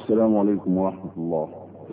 السلام عليكم ورحمة الله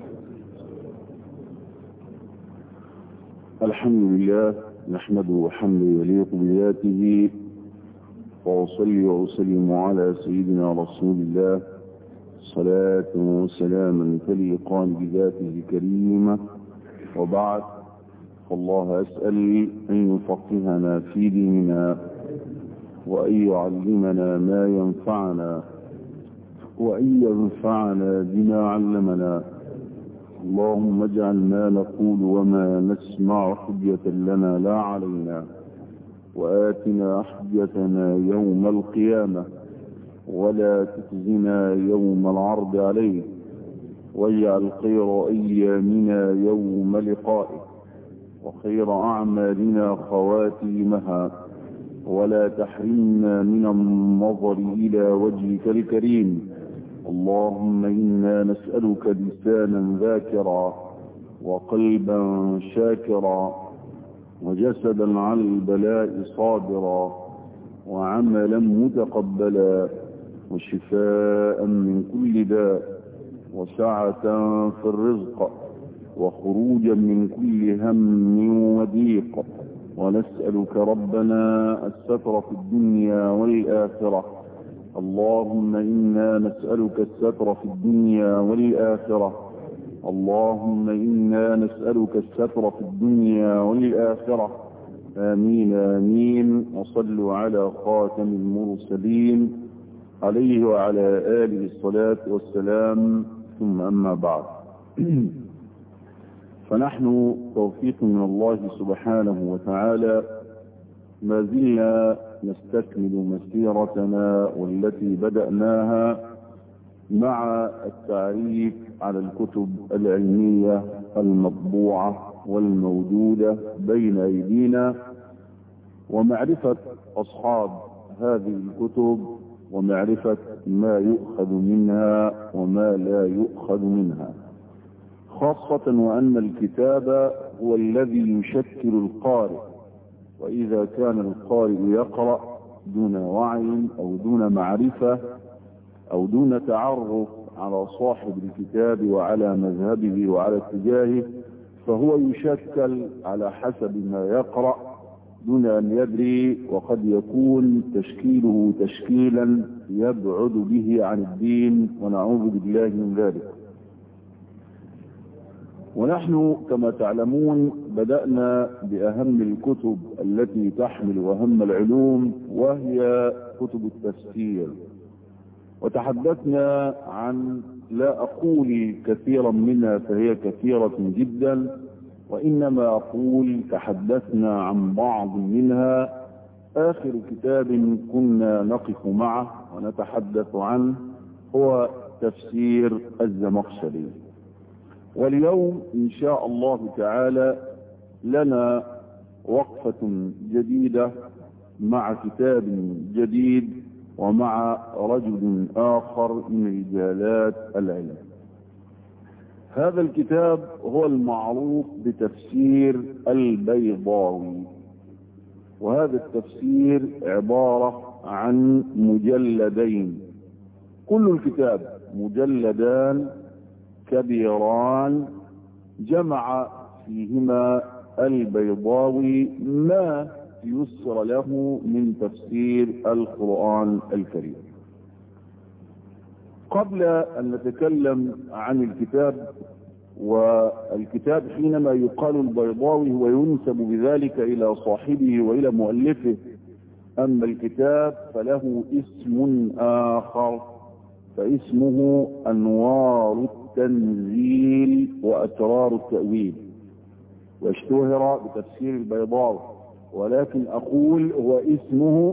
الحمد لله نحمده حمد يليق بذاته وأصلي وأسلم على سيدنا رسول الله صلاة وسلاما تليقان بذاته الكريمة وبعد فالله أسأل أن يفقهنا في ديننا وأن يعلمنا ما ينفعنا وأن ينفعنا بما علمنا اللهم اجعل ما نقول وما نسمع حجة لنا لا علينا وآتنا حجتنا يوم القيامة ولا تخزنا يوم العرض عليه واجعل خير أيامنا يوم لقائك وخير أعمالنا خواتيمها ولا تحرمنا من النظر إلى وجهك الكريم اللهم إنا نسألك لسانا ذاكرا وقلبا شاكرا وجسدا على البلاء صابرا وعملا متقبلا وشفاء من كل داء وسعة في الرزق وخروجا من كل هم وضيق ونسألك ربنا الستر في الدنيا والآخرة اللهم إنا نسألك الستر في الدنيا والآخرة اللهم إنا نسألك الستر في الدنيا والآخرة آمين آمين وصلوا على خاتم المرسلين عليه وعلى آله الصلاة والسلام ثم أما بعد فنحن توفيق من الله سبحانه وتعالى ما زلنا نستكمل مسيرتنا والتي بدأناها مع التعريف على الكتب العلمية المطبوعة والموجودة بين أيدينا ومعرفة أصحاب هذه الكتب ومعرفة ما يؤخذ منها وما لا يؤخذ منها خاصة وأن الكتاب هو الذي يشكل القارئ وإذا كان القارئ يقرأ دون وعي أو دون معرفة أو دون تعرف على صاحب الكتاب وعلى مذهبه وعلى اتجاهه فهو يشكل على حسب ما يقرأ دون أن يدري وقد يكون تشكيله تشكيلا يبعد به عن الدين ونعوذ بالله من ذلك ونحن كما تعلمون بدأنا بأهم الكتب التي تحمل وهم العلوم وهي كتب التفسير وتحدثنا عن لا أقول كثيرا منها فهي كثيرة جدا وإنما أقول تحدثنا عن بعض منها آخر كتاب كنا نقف معه ونتحدث عنه هو تفسير الزمخشري واليوم إن شاء الله تعالى لنا وقفة جديدة مع كتاب جديد ومع رجل آخر من رجالات العلم هذا الكتاب هو المعروف بتفسير البيضاوي وهذا التفسير عبارة عن مجلدين كل الكتاب مجلدان كبيران جمع فيهما البيضاوي ما يسر له من تفسير القرآن الكريم قبل أن نتكلم عن الكتاب والكتاب حينما يقال البيضاوي هو ينسب بذلك إلى صاحبه وإلى مؤلفه أما الكتاب فله اسم آخر فاسمه أنوار التنزيل وأسرار التأويل واشتهر بتفسير البيضاوي ولكن أقول هو اسمه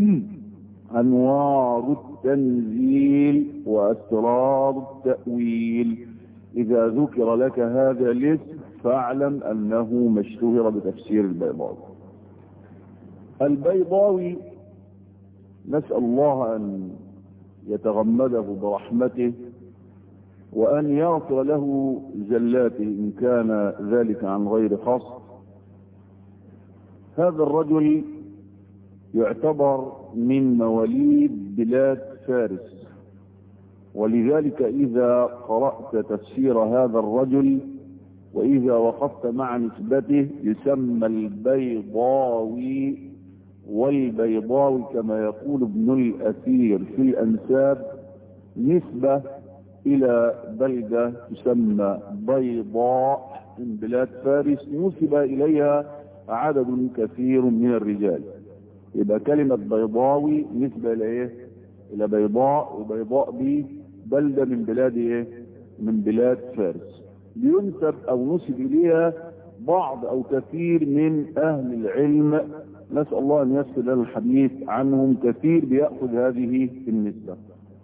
أنوار التنزيل وأسرار التأويل إذا ذكر لك هذا الاسم فاعلم أنه مشتهر بتفسير البيضاوي البيضاوي نسأل الله أن يتغمده برحمته وأن يغفر له زلاته إن كان ذلك عن غير قصد هذا الرجل يعتبر من مواليد بلاد فارس ولذلك إذا قرأت تفسير هذا الرجل وإذا وقفت مع نسبته يسمى البيضاوي والبيضاوي كما يقول ابن الأثير في الأنساب نسبة إلى بلدة تسمى بيضاء من بلاد فارس نسب إليها عدد كثير من الرجال يبقى كلمة بيضاوي نسبة إلى إيه؟ إلى بيضاء وبيضاء دي بلدة من بلاد إيه؟ من بلاد فارس ينسب أو نسب إليها بعض أو كثير من أهل العلم نسأل الله أن يسر لنا الحديث عنهم كثير بيأخذ هذه النسبة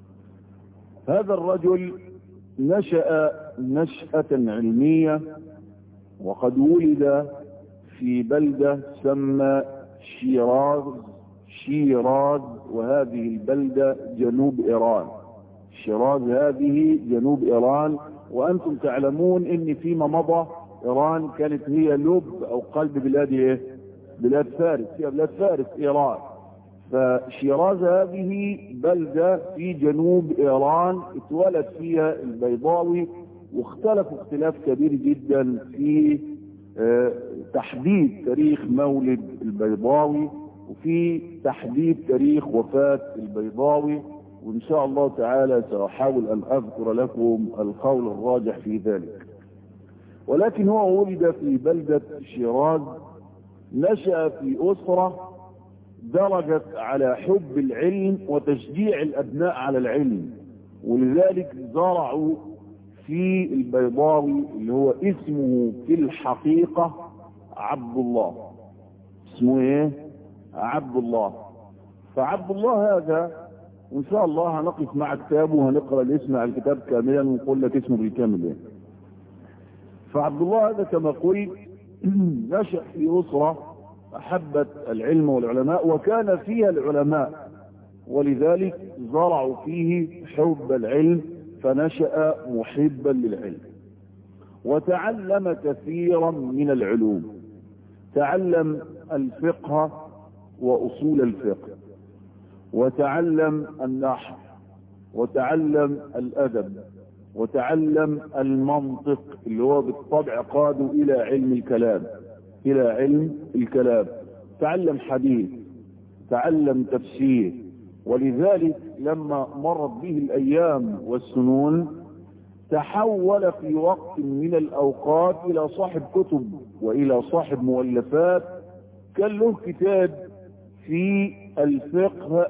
هذا الرجل نشأ نشأة علمية وقد ولد في بلدة سمى شيراز شيراز وهذه البلدة جنوب إيران شيراز هذه جنوب إيران وأنتم تعلمون أن فيما مضى إيران كانت هي لب أو قلب بلاد إيه؟ بلاد فارس هي بلاد فارس إيران فشيراز هذه بلدة في جنوب إيران اتولد فيها البيضاوي واختلفوا اختلاف كبير جدا في اه تحديد تاريخ مولد البيضاوي وفي تحديد تاريخ وفاة البيضاوي وإن شاء الله تعالى سأحاول أن أذكر لكم القول الراجح في ذلك ولكن هو ولد في بلدة شيراز نشأ في أسرة درجت على حب العلم وتشجيع الأبناء على العلم ولذلك زرعوا في البيضاوي اللي هو اسمه في الحقيقة عبد الله اسمه ايه عبد الله فعبد الله هذا وان شاء الله هنقف مع كتابه وهنقرا الاسم على الكتاب كاملا ونقول لك اسمه بالكامل ايه فعبد الله هذا كما قلت نشأ في أسرة أحبت العلم والعلماء وكان فيها العلماء ولذلك زرعوا فيه حب العلم فنشأ محبا للعلم وتعلم كثيرا من العلوم تعلم الفقه وأصول الفقه وتعلم النحو وتعلم الأدب وتعلم المنطق اللي هو بالطبع قاده إلى علم الكلام إلى علم الكلام تعلم حديث تعلم تفسير ولذلك لما مرت به الأيام والسنون تحول في وقت من الأوقات إلى صاحب كتب وإلى صاحب مؤلفات كان له كتاب في الفقه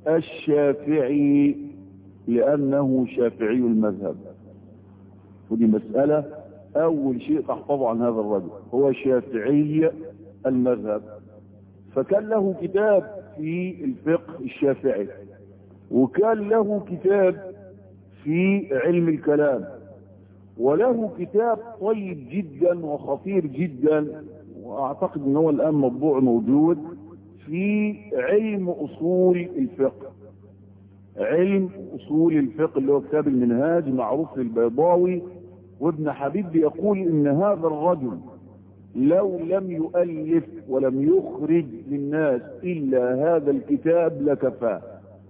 الشافعي لأنه شافعي المذهب ودي مسألة أول شيء تحفظ عن هذا الرجل هو شافعي المذهب فكان له كتاب في الفقه الشافعي وكان له كتاب في علم الكلام وله كتاب طيب جدا وخطير جدا واعتقد ان هو الان مطبوع موجود في علم اصول الفقه علم اصول الفقه اللي هو كتاب المنهاج معروف للبيضاوي وابن حبيب يقول ان هذا الرجل لو لم يؤلف ولم يخرج للناس الا هذا الكتاب لكفاه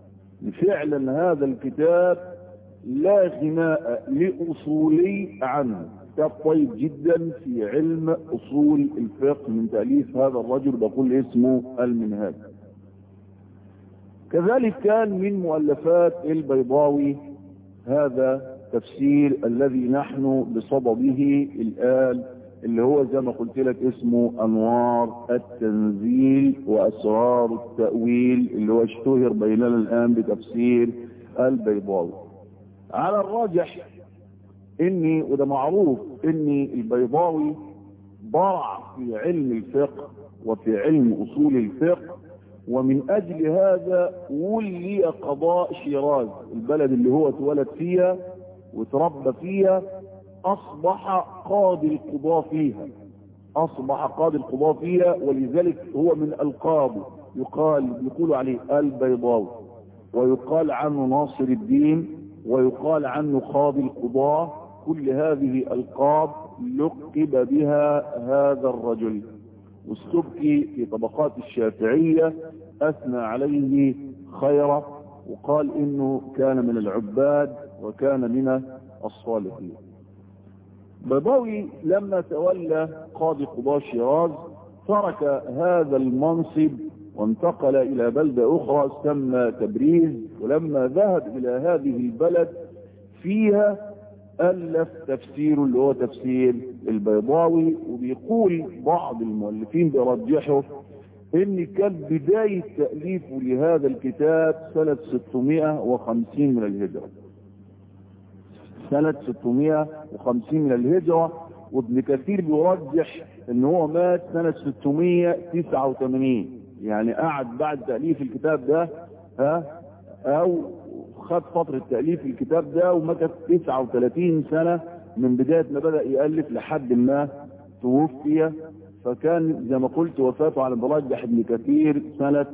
فعلا هذا الكتاب لا غناء لأصولي عنه كتاب طيب جدا في علم أصول الفقه من تأليف هذا الرجل بقول اسمه المنهاج كذلك كان من مؤلفات البيضاوي هذا تفسير الذي نحن بصدده الآن اللي هو زي ما قلت لك اسمه أنوار التنزيل وأسرار التأويل اللي هو اشتهر بيننا الآن بتفسير البيضاوي على الراجح اني وده معروف اني البيضاوي ضرع في علم الفقه وفي علم اصول الفقه ومن اجل هذا ولي قضاء شيراز البلد اللي هو اتولد فيها وتربى فيها اصبح قاضي القضاة فيها اصبح قاضي القضاة فيها ولذلك هو من القاضي يقال يقول عليه البيضاوي ويقال عنه ناصر الدين ويقال عنه قاضي القضاة كل هذه القاب لقب بها هذا الرجل والسبكي في طبقات الشافعية أثنى عليه خيرا وقال انه كان من العباد وكان من الصالحين بيضاوي لما تولى قاضي قضاء شيراز ترك هذا المنصب وانتقل الى بلدة اخرى تسمى تبريز ولما ذهب الى هذه البلد فيها ألف تفسير اللي هو تفسير البيضاوي وبيقول بعض المؤلفين بيرجحوا ان كان بداية تأليفه لهذا الكتاب سنة 650 من الهجرة سنة 650 من الهجرة وابن كثير بيرجح ان هو مات سنة 689 يعني قعد بعد تأليف الكتاب ده ها او خد فترة تأليف الكتاب ده ومكث 39 سنة من بداية ما بدأ يألف لحد ما توفي فكان زي ما قلت وفاته على مرجح ابن كثير سنة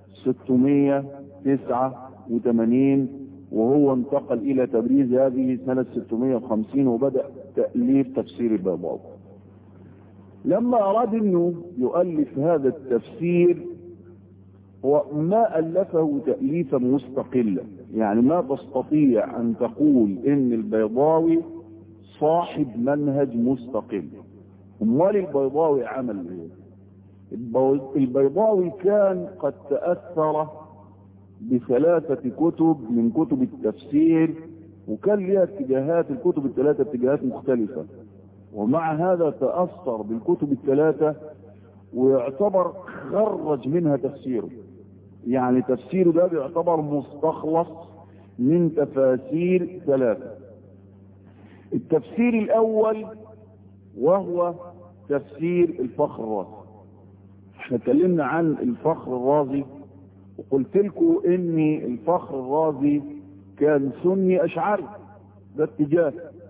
689 وهو انتقل إلى تبريز هذه سنة 650 وبدأ تأليف تفسير البيضاوي لما أراد أنه يؤلف هذا التفسير هو ما ألفه تأليفا مستقلا يعني ما تستطيع أن تقول إن البيضاوي صاحب منهج مستقل امال البيضاوي عمل ايه البيضاوي كان قد تأثر بثلاثة كتب من كتب التفسير وكان لها اتجاهات الكتب الثلاثة اتجاهات مختلفة ومع هذا تأثر بالكتب الثلاثة ويعتبر خرج منها تفسيره يعني تفسيره ده بيعتبر مستخلص من تفاسير ثلاثة التفسير الأول وهو تفسير الفخر الرازي احنا اتكلمنا عن الفخر الرازي وقلت لكم ان الفخر الرازي كان سني اشعري ده اتجاه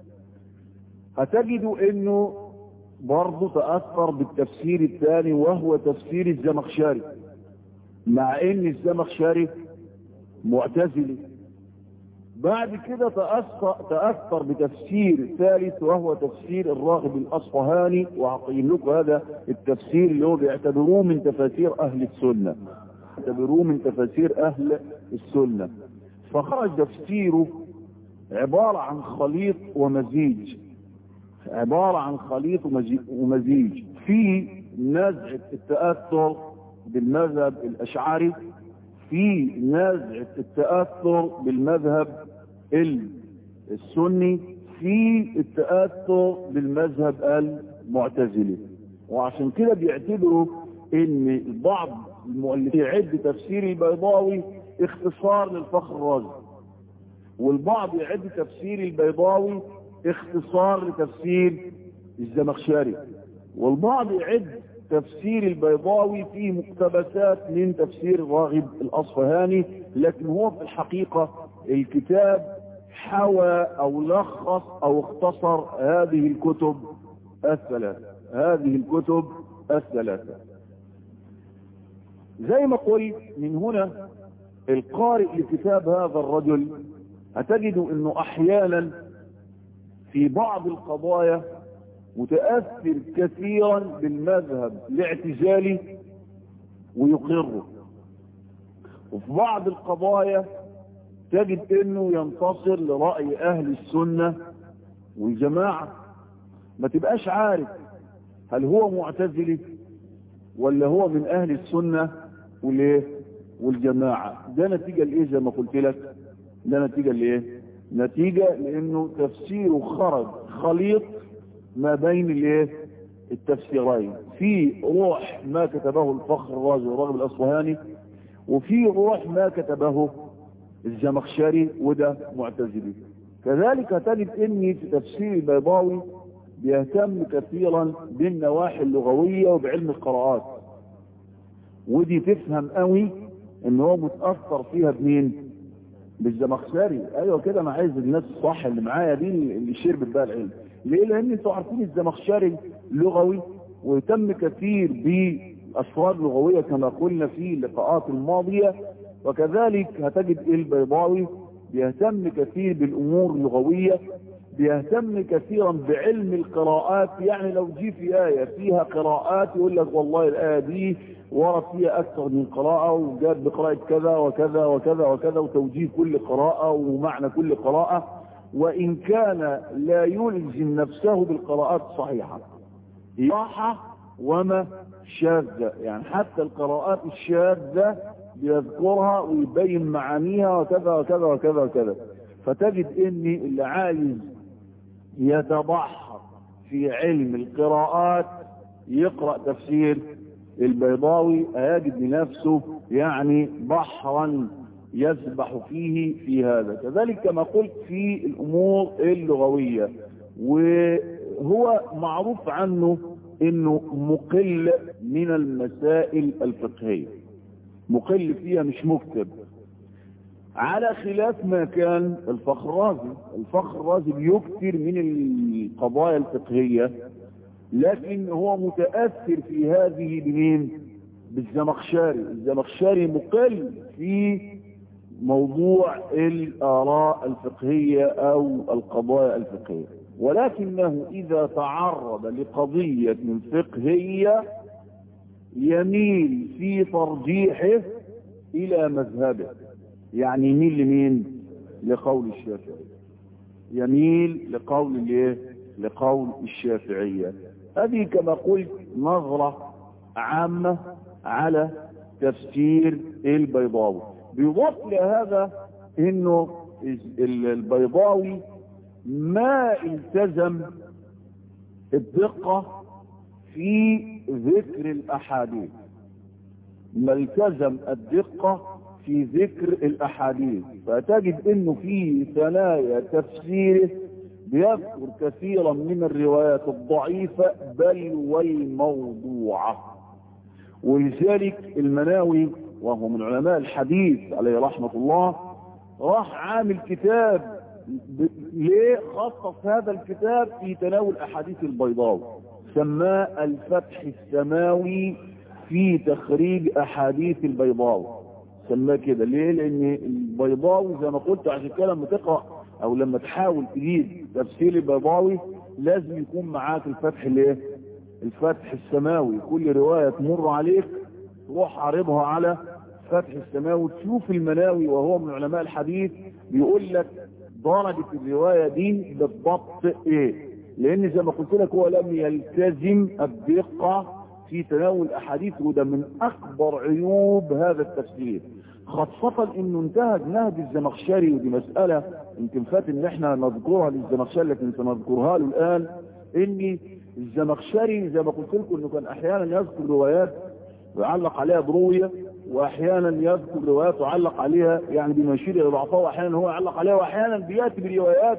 هتجدوا انه برضه تأثر بالتفسير الثاني وهو تفسير الزمخشري مع ان الزمخشري معتزلي بعد كده تأثر, تأثر بتفسير ثالث وهو تفسير الراغب الأصفهاني وهقيم لكم هذا التفسير اللي هو بيعتبروه من تفاسير أهل السنة يعتبروه من تفاسير أهل السنة فخرج تفسيره عبارة عن خليط ومزيج عبارة عن خليط ومزيج في نزعة التأثر بالمذهب الأشعري في نزعة التأثر بالمذهب السني في التأثر بالمذهب المعتزلي وعشان كده بيعتبروا ان بعض المؤلفين يعد تفسير البيضاوي اختصار للفخر الرازي والبعض يعد تفسير البيضاوي اختصار لتفسير الزمخشري والبعض يعد تفسير البيضاوي فيه مقتبسات من تفسير الراغب الأصفهاني لكن هو في الحقيقة الكتاب حوى أو لخص أو اختصر هذه الكتب الثلاثة هذه الكتب الثلاثة زي ما قلت من هنا القارئ لكتاب هذا الرجل هتجد انه احيانا في بعض القضايا متأثر كثيرا بالمذهب الاعتزالي ويقره وفي بعض القضايا تجد انه ينتصر لرأي اهل السنة والجماعة ما تبقاش عارف هل هو معتزلي ولا هو من اهل السنة والايه والجماعة ده نتيجة لايه زي ما قلت لك ده نتيجة لايه نتيجة لانه تفسيره خرج خليط ما بين الايه التفسيرين في روح ما كتبه الفخر الرازي والراغب الاصفهاني وفي روح ما كتبه الزمخشري وده معتزلي كذلك تجد اني في تفسير البيضاوي بيهتم كثيرا بالنواحي اللغوية وبعلم القراءات ودي تفهم قوي ان هو متأثر فيها بمين بالزمخشري ايوه كده انا عايز الناس الصح اللي معايا دي اللي شربت بقى العلم ليه لان انتوا عارفين الزمخشري لغوي ويتم كثير باسرار لغويه كما قلنا في اللقاءات الماضيه وكذلك هتجد البيضاوي بيهتم كثير بالامور اللغويه بيهتم كثيرا بعلم القراءات يعني لو جي في آية فيها قراءات يقول لك والله الآية دي ورد فيها أكثر من قراءة وجاد بقراءة كذا وكذا وكذا وكذا وتوجيه كل قراءة ومعنى كل قراءة وإن كان لا يلزم نفسه بالقراءات الصحيحة راحة وما شاذة يعني حتى القراءات الشاذة بيذكرها ويبين معانيها وكذا وكذا وكذا وكذا فتجد ان اللي عايز يتبحر في علم القراءات يقرأ تفسير البيضاوي هيجد لنفسه يعني بحرا يسبح فيه في هذا كذلك كما قلت في الامور اللغوية وهو معروف عنه انه مقل من المسائل الفقهية مقل فيها مش مكتب على خلاف ما كان الفخر الرازي الفخر الرازي بيكثر من القضايا الفقهية لكن هو متأثر في هذه بمين بالزمخشري الزمخشري مقل في موضوع الآراء الفقهية أو القضايا الفقهية ولكنه إذا تعرض لقضية فقهية يميل في ترجيحه إلى مذهبه يعني يميل لمين لقول الشافعي يميل لقول الايه لقول الشافعية هذه كما قلت نظرة عامة على تفسير البيضاوي بيضاف لهذا انه البيضاوي ما التزم الدقة في ذكر الاحاديث ما التزم الدقة في ذكر الاحاديث فتجد انه في ثنايا تفسيره بيذكر كثيرا من الروايات الضعيفة بل والموضوعة ولذلك المناوي وهو من علماء الحديث عليه رحمة الله راح عامل كتاب ب... ليه خصص هذا الكتاب في تناول احاديث البيضاوي سماه الفتح السماوي في تخريج احاديث البيضاوي سماه كده ليه لان البيضاوي زي ما قلت عشان كده لما تقرا او لما تحاول تجيب تفسير البيضاوي لازم يكون معاك الفتح الايه الفتح السماوي كل رواية تمر عليك تروح عارضها على فتح السماوي تشوف المناوي وهو من علماء الحديث بيقول لك درجة الرواية دي بالضبط ايه لان زي ما قلت لك هو لم يلتزم الدقة في تناول احاديث وده من اكبر عيوب هذا التفسير خاصة انه انتهج نهج الزمخشري ودي مسألة يمكن فات ان احنا نذكرها للزمخشري لكن سنذكرها له الان ان الزمخشري زي ما قلت لكم انه كان احيانا يذكر روايات ويعلق عليها بروية واحيانا يذكر روايات ويعلق عليها يعني بما يشير الى ضعفها واحيانا هو يعلق عليها واحيانا بياتي بروايات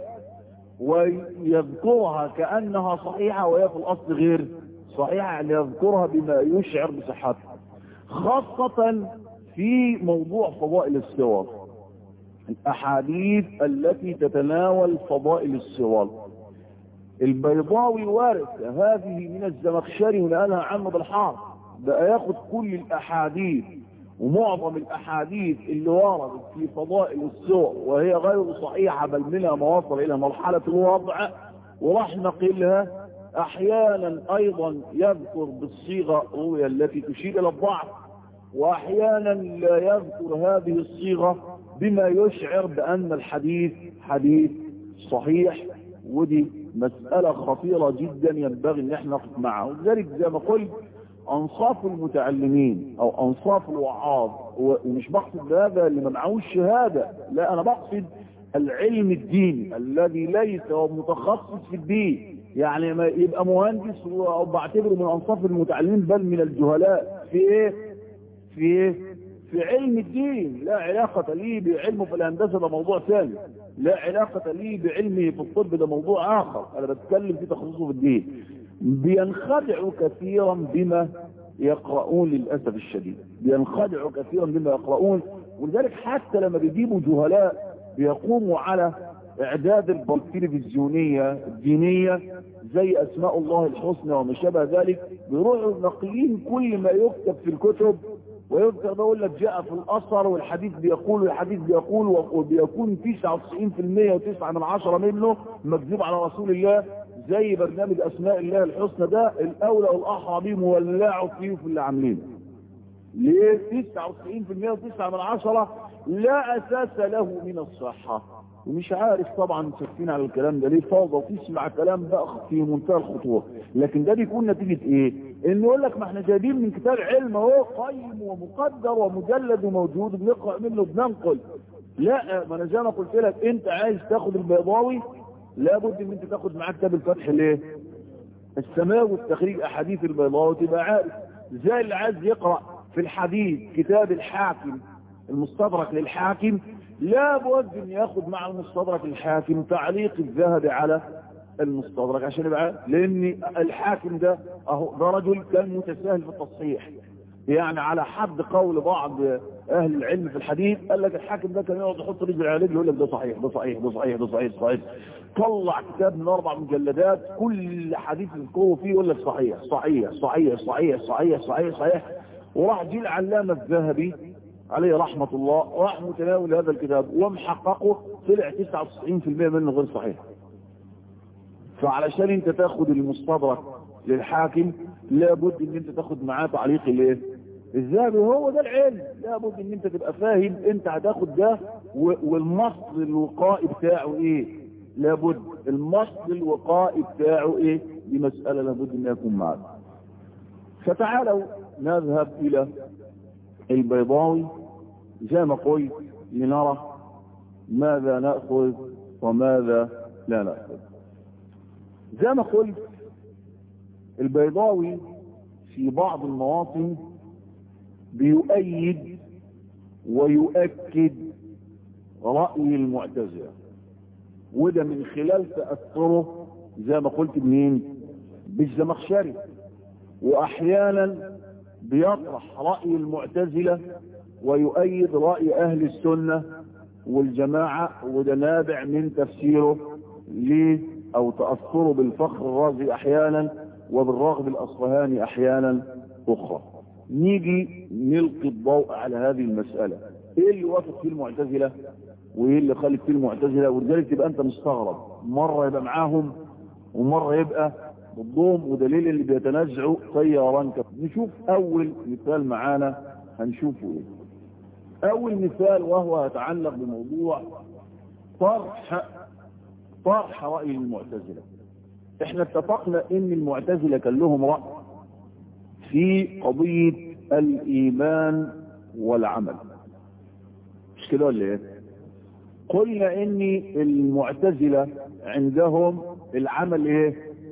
ويذكرها كانها صحيحه وهي في الاصل غير صحيحه يعني يذكرها بما يشعر بصحتها خاصه في موضوع فضائل السور الاحاديث التي تتناول فضائل السور البيضاوي وارث هذه من الزمخشري ونقلها عنه بالحار بقى ياخد كل الاحاديث ومعظم الاحاديث اللي وردت في فضائل السور وهي غير صحيحة بل منها ما وصل الى مرحلة الوضع وراح نقلها احيانا ايضا يذكر بالصيغة الرؤية التي تشير الى الضعف واحيانا لا يذكر هذه الصيغة بما يشعر بان الحديث حديث صحيح ودي مسألة خطيرة جدا ينبغي ان احنا نقف معها ولذلك زي ما قلت انصاف المتعلمين او انصاف الوعاظ ومش بقصد هذا اللي ما معهوش شهادة لا انا بقصد العلم الديني الذي ليس متخصص في الدين يعني ما يبقى مهندس او بعتبره من انصاف المتعلمين بل من الجهلاء في ايه في ايه في علم الدين لا علاقة لي بعلمه في الهندسة ده موضوع ثاني لا علاقة لي بعلمه في الطب ده موضوع آخر أنا بتكلم في تخصصه في الدين بينخدعوا كثيرا بما يقرؤون للأسف الشديد بينخدعوا كثيرا بما يقرؤون ولذلك حتى لما بيجيبوا جهلاء بيقوموا على إعداد التلفزيونية الدينية زي أسماء الله الحسنى وما شابه ذلك بيروحوا ناقلين كل ما يكتب في الكتب ويذكر بقول لك جاء في الأثر والحديث بيقول والحديث بيقول وبيكون 99% و9 من عشرة منه مكذوب على رسول الله زي برنامج أسماء الله الحسنى ده الأولى والأحرى بيه مولعوا فيه في اللي عاملينه ليه 99% و9 من عشرة لا أساس له من الصحة ومش عارف طبعا مسكين على الكلام ده ليه فوضى وتسمع كلام بقى في منتهى الخطوره لكن ده بيكون نتيجه ايه ان يقول لك ما احنا جايبين من كتاب علم اهو قيم ومقدر ومجلد وموجود بنقرا منه بننقل لا ما انا زي ما قلت لك انت عايز تاخد البيضاوي لابد ان انت تاخد معاه كتاب الفتح ليه السماء والتخريج احاديث البيضاوي تبقى عارف زي اللي عايز يقرا في الحديث كتاب الحاكم المستدرك للحاكم لابد ان ياخد مع المستدرك الحاكم تعليق الذهب على المستدرك عشان يبقى لان الحاكم ده اهو ده رجل كان متساهل في التصحيح يعني على حد قول بعض اهل العلم في الحديث قال لك الحاكم ده كان يقعد يحط رجل على رجل يقول لك ده صحيح ده صحيح ده صحيح ده صحيح ده صحيح طلع كتاب من اربع مجلدات كل حديث يذكره فيه يقول لك صحيح صحيح صحيح صحيح صحيح صحيح صحيح وراح جه العلامه الذهبي عليه رحمة الله راح متناول هذا الكتاب ومحققه طلع 99% منه غير صحيح فعلشان انت تاخد المستدرك للحاكم لابد ان انت تاخد معاه تعليق الايه الذهبي وهو ده العلم لابد ان انت تبقى فاهم انت هتاخد ده والمصل الوقائي بتاعه ايه لابد المصل الوقائي بتاعه ايه دي مسألة لابد ان يكون معك فتعالوا نذهب الى البيضاوي زي ما قلت لنرى ماذا نأخذ وماذا لا نأخذ زي ما قلت البيضاوي في بعض المواطن بيؤيد ويؤكد رأي المعتزلة وده من خلال تأثره زي ما قلت بمين بالزمخشري وأحيانا بيطرح رأي المعتزلة ويؤيد رأي أهل السنة والجماعة وده نابع من تفسيره ليه أو تأثره بالفخر الرازي أحيانا وبالراغب الأصفهاني أحيانا أخرى نيجي نلقي الضوء على هذه المسألة إيه اللي وافق فيه المعتزلة وإيه اللي خالف فيه المعتزلة ولذلك تبقى أنت مستغرب مرة يبقى معاهم ومرة يبقى ضدهم ودليل اللي بيتنازعوا طيران نشوف اول مثال معانا هنشوفه ايه اول مثال وهو يتعلق بموضوع طرح طرح رأي المعتزلة احنا اتفقنا ان المعتزلة كان لهم رأي في قضية الايمان والعمل مش كده ولا ايه قلنا ان المعتزلة عندهم العمل ايه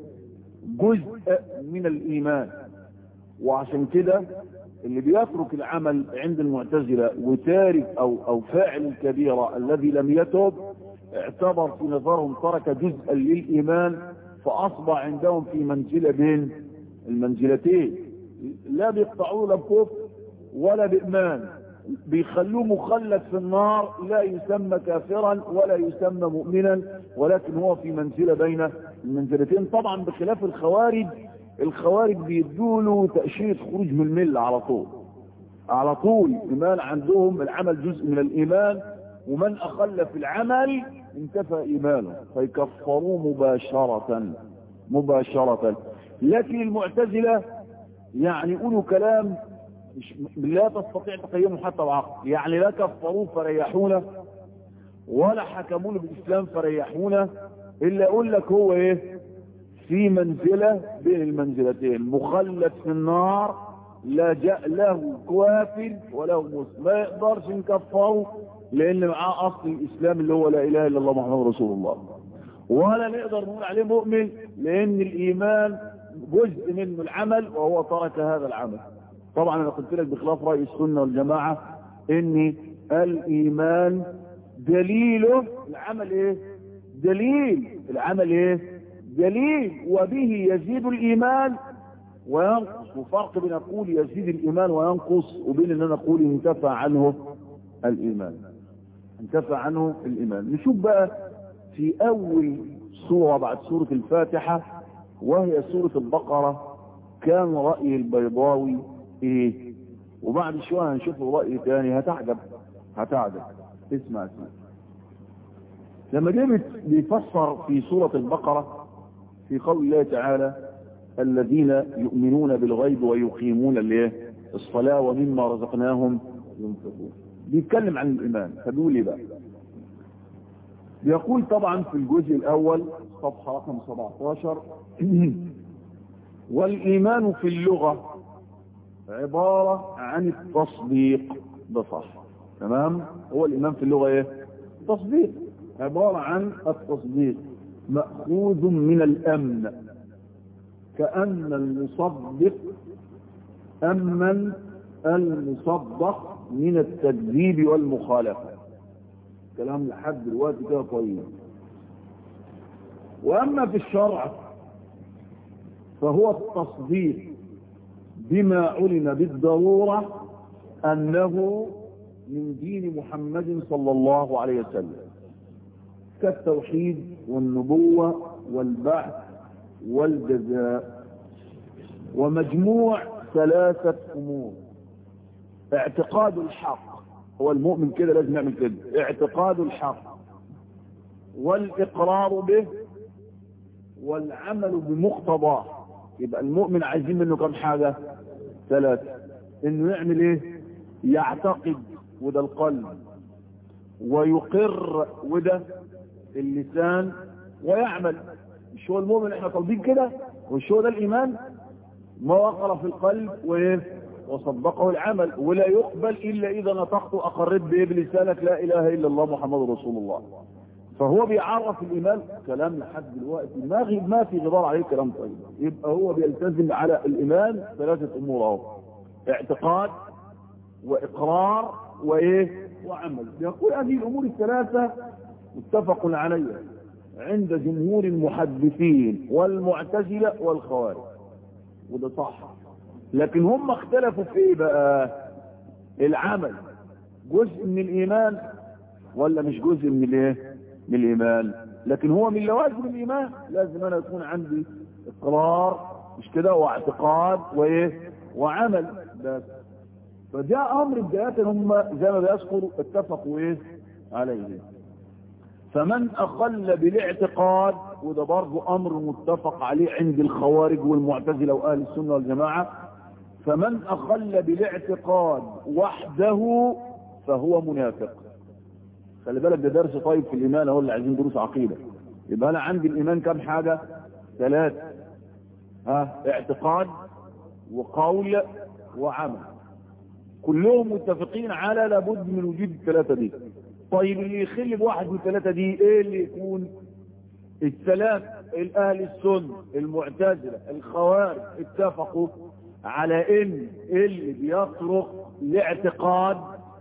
جزء من الايمان وعشان كده اللي بيترك العمل عند المعتزلة وتارك او او فاعل الكبيرة الذي لم يتوب اعتبر في نظرهم ترك جزءا للايمان فاصبح عندهم في منزلة بين المنزلتين لا بيقطعوه لا بكفر ولا بايمان بيخلوه مخلد في النار لا يسمى كافرا ولا يسمى مؤمنا ولكن هو في منزلة بين المنزلتين طبعا بخلاف الخوارج الخوارج بيدوا له تأشيرة خروج من الملة على طول على طول إيمان عندهم العمل جزء من الإيمان ومن أخل في العمل انتفى إيمانه فيكفروه مباشرة مباشرة لكن المعتزلة يعني يقولوا كلام مش لا تستطيع تقيمه حتى العقل يعني لا كفروه فريحونا ولا حكموا له بالإسلام فريحونا إلا أقول لك هو إيه في منزلة بين المنزلتين مخلد في النار لا جاء له كافر وله مسلم ما يقدرش نكفره لأن معاه أصل الإسلام اللي هو لا إله إلا الله محمد رسول الله ولا نقدر نقول عليه مؤمن لأن الإيمان جزء منه العمل وهو ترك هذا العمل طبعا أنا قلت لك بخلاف رأي السنة والجماعة إن الإيمان دليله العمل إيه دليل العمل إيه دليل وبه يزيد الإيمان وينقص وفرق بين أقول يزيد الإيمان وينقص وبين أن أنا أقول انتفى عنه الإيمان انتفى عنه الإيمان نشوف بقى في أول سورة بعد سورة الفاتحة وهي سورة البقرة كان رأي البيضاوي إيه وبعد شوية هنشوف له رأي تاني هتعجب هتعجب اسمع اسمع لما جه بيفسر في سورة البقرة في قول الله تعالى الذين يؤمنون بالغيب ويقيمون الايه الصلاة ومما رزقناهم ينفقون بيتكلم عن الإيمان فبيقول ايه بقى بيقول طبعا في الجزء الأول صفحة رقم 17 والإيمان في اللغة عبارة عن التصديق ده صح تمام هو الإيمان في اللغة ايه تصديق عبارة عن التصديق مأخوذ من الأمن كأن المصدق أمن المصدق من التكذيب والمخالفة كلام لحد دلوقتي كده كويس وأما في الشرع فهو التصديق بما علم بالضرورة أنه من دين محمد صلى الله عليه وسلم كالتوحيد والنبوة والبعث والجزاء ومجموع ثلاثة أمور اعتقاد الحق هو المؤمن كده لازم يعمل كده اعتقاد الحق والإقرار به والعمل بمقتضاه يبقى المؤمن عايزين منه كم حاجة ثلاثة انه يعمل ايه يعتقد وده القلب ويقر وده اللسان ويعمل مش هو المؤمن احنا طالبين كده مش هو ده الايمان ما وقر في القلب وايه وصدقه العمل ولا يقبل الا اذا نطقت واقرت به بلسانك لا اله الا الله محمد رسول الله فهو بيعرف الايمان كلام لحد دلوقتي ما غيب ما في غبار عليه كلام طيب يبقى هو بيلتزم على الايمان ثلاثه امور اهو اعتقاد واقرار وايه وعمل يقول هذه الامور الثلاثه متفق عليها عند جمهور المحدثين والمعتزله والخوارج وده صح لكن هم اختلفوا في ايه بقى العمل جزء من الايمان ولا مش جزء من الايه من الايمان لكن هو من لوازم الايمان لازم انا يكون عندي اقرار مش كده واعتقاد وايه وعمل بس فجاء امر بداية هم زي ما بيذكروا اتفقوا ايه عليه فمن اخل بالاعتقاد وده برضه امر متفق عليه عند الخوارج والمعتزله واهل السنه والجماعه فمن اخل بالاعتقاد وحده فهو منافق خلي بالك ده درس طيب في الايمان اهو اللي عايزين دروس عقيده يبقى انا عندي الايمان كم حاجه ثلاث ها اعتقاد وقول وعمل كلهم متفقين على لابد من وجود الثلاثه دي طيب اللي يخل بواحد من الثلاثه دي ايه اللي يكون الثلاث الاهل السنه المعتزله الخوارج اتفقوا على ان اللي بيطرق لاعتقاد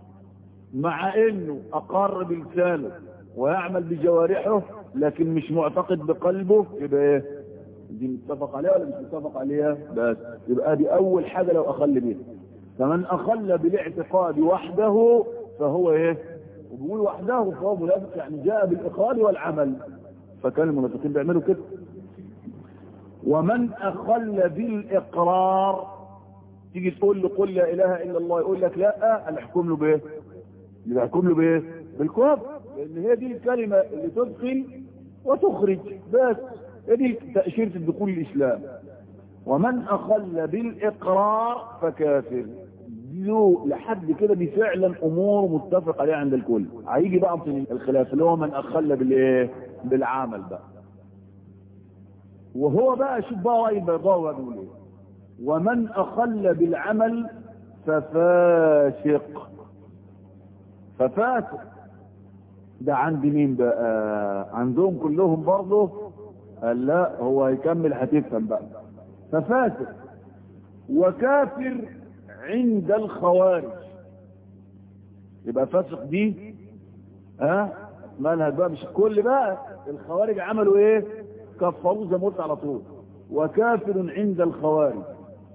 مع انه اقر بلسانه ويعمل بجوارحه لكن مش معتقد بقلبه يبقى ايه دي متفق عليها ولا مش متفق عليها بس يبقى دي اول حاجة لو اخل بيها فمن اخل بالاعتقاد وحده فهو ايه وبيقول وحده فهو منافق يعني جاء بالاقرار والعمل فكان المنافقين بيعملوا كده ومن اخل بالاقرار تيجي تقول له قل لا اله الا الله يقول لك لا انا احكم له بايه يبقى احكم له بايه بالكفر لان هي دي الكلمه اللي تدخل وتخرج بس هي دي تاشيره الدخول الاسلام ومن اخل بالاقرار فكافر له لحد كده دي فعلا امور متفق عليها عند الكل هيجي بقى في الخلاف اللي هو من اخل بالايه بالعمل بقى وهو بقى شوف بقى راي البيضاوي بيقول ايه ومن اخل بالعمل ففاسق ففاسق ده عند مين بقى عندهم كلهم برضه قال لا هو هيكمل هتفهم بقى ففاسق وكافر عند الخوارج يبقى فاسق دي ها أه؟ منهج بقى مش الكل بقى الخوارج عملوا ايه كفروا زي ما قلت على طول وكافر عند الخوارج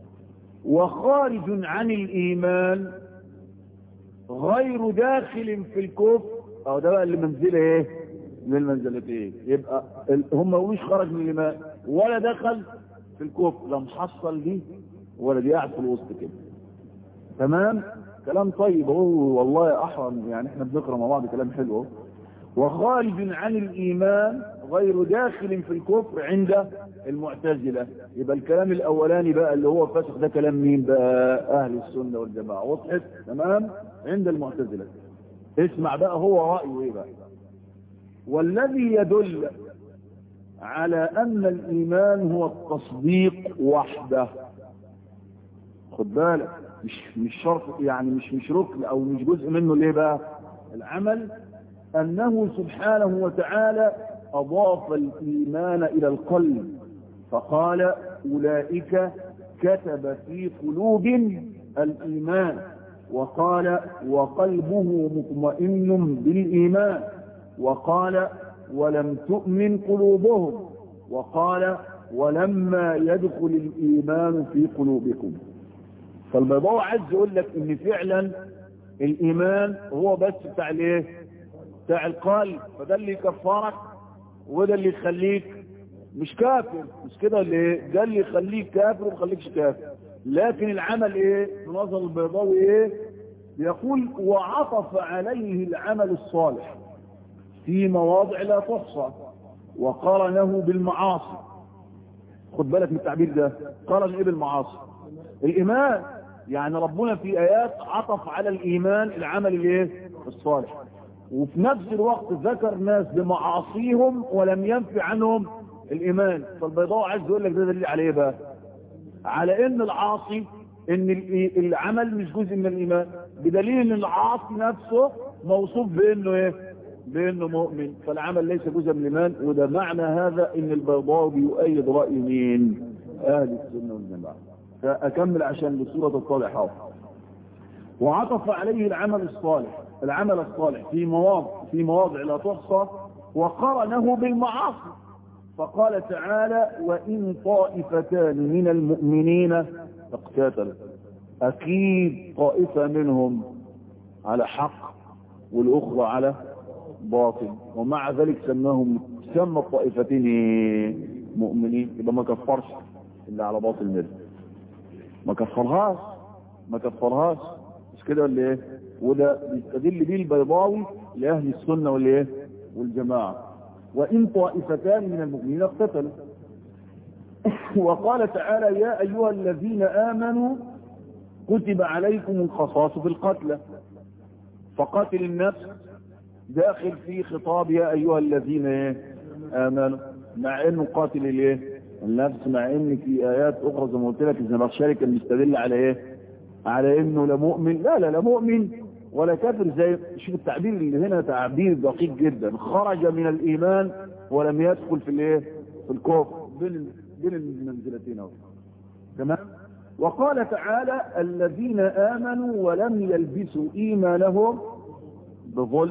وخارج عن الايمان غير داخل في الكفر او ده بقى اللي منزله ايه من المنزلتين يبقى هم مش خرج من الايمان ولا دخل في الكفر لا محصل دي ولا دي قاعد في الوسط كده تمام كلام طيب هو والله احرم يعني احنا بنقرا مع بعض كلام حلو اهو وخارج عن الايمان غير داخل في الكفر عند المعتزله يبقى الكلام الاولاني بقى اللي هو فاسق ده كلام مين بقى اهل السنه والجماعه وضحت تمام عند المعتزله اسمع بقى هو رايه ايه بقى والذي يدل على ان الايمان هو التصديق وحده خد بالك مش مش شرط يعني مش مش ركن او مش جزء منه ليه بقى العمل انه سبحانه وتعالى اضاف الايمان الى القلب فقال اولئك كتب في قلوب الايمان وقال وقلبه مطمئن بالايمان وقال ولم تؤمن قلوبهم وقال ولما يدخل الايمان في قلوبكم فالبيضاوي عايز يقول لك ان فعلا الايمان هو بس بتاع الايه بتاع القلب فده اللي يكفرك وده اللي يخليك مش كافر مش كده اللي ايه ده اللي يخليك كافر وما يخليكش كافر لكن العمل ايه في نظر البيضاوي ايه يقول وعطف عليه العمل الصالح في مواضع لا تحصى وقارنه بالمعاصي خد بالك من التعبير ده قارن ايه بالمعاصي الايمان يعني ربنا في ايات عطف على الايمان العمل الايه الصالح وفي نفس الوقت ذكر ناس بمعاصيهم ولم ينفي عنهم الايمان فالبيضاء عايز يقول لك ده دليل على ايه بقى على ان العاصي ان العمل مش جزء من الايمان بدليل ان العاصي نفسه موصوف بانه ايه بانه مؤمن فالعمل ليس جزء من الايمان وده معنى هذا ان البيضاء بيؤيد راي مين اهل السنه والجماعه فاكمل عشان بصوره الصالح وعطف عليه العمل الصالح العمل الصالح في مواضع في مواضع لا تحصى وقرنه بالمعاصي فقال تعالى وإن طائفتان من المؤمنين اقتتلوا أكيد طائفة منهم على حق والأخرى على باطل ومع ذلك سماهم سمى الطائفتين مؤمنين يبقى ما كفرش اللي على باطل منه ما كفرهاش ما كفرهاش مش كده ولا ايه وده بيستدل بيه البيضاوي لاهل السنه والايه والجماعه وان طائفتان من المؤمنين اقتتلوا وقال تعالى يا ايها الذين امنوا كتب عليكم القصاص في القتلى فقاتل النفس داخل في خطاب يا ايها الذين ايه امنوا مع انه قاتل الايه النفس مع ان في ايات اخرى زي ما قلت لك الزمخشري كان بيستدل على ايه على انه لا مؤمن لا لا لا مؤمن ولا كافر زي شوف التعبير اللي هنا تعبير دقيق جدا خرج من الايمان ولم يدخل في الايه في الكفر بين بين المنزلتين اهو تمام وقال تعالى الذين امنوا ولم يلبسوا ايمانهم بظلم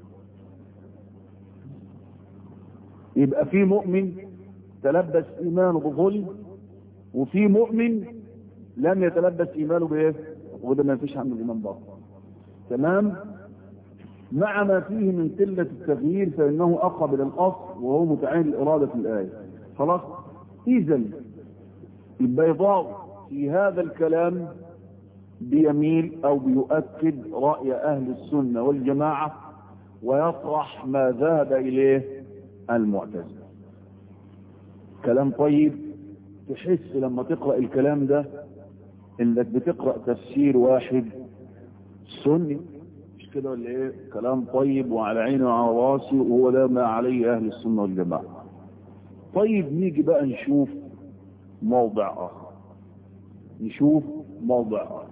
يبقى في مؤمن تلبس ايمانه بظلم وفي مؤمن لم يتلبس ايمانه بايه وده ما فيش عنده ايمان باطل تمام مع ما فيه من قلة التغيير فإنه أقرب إلى الأصل وهو متعين الإرادة في الآية خلاص إذا البيضاء في هذا الكلام بيميل أو بيؤكد رأي أهل السنة والجماعة ويطرح ما ذهب إليه المعتزلة كلام طيب تحس لما تقرأ الكلام ده انك بتقرأ تفسير واحد سني مش كده ولا ايه كلام طيب وعلى عيني وعلى راسي وهو ده ما عليه اهل السنة والجماعة طيب نيجي بقى نشوف موضع اخر نشوف موضع اخر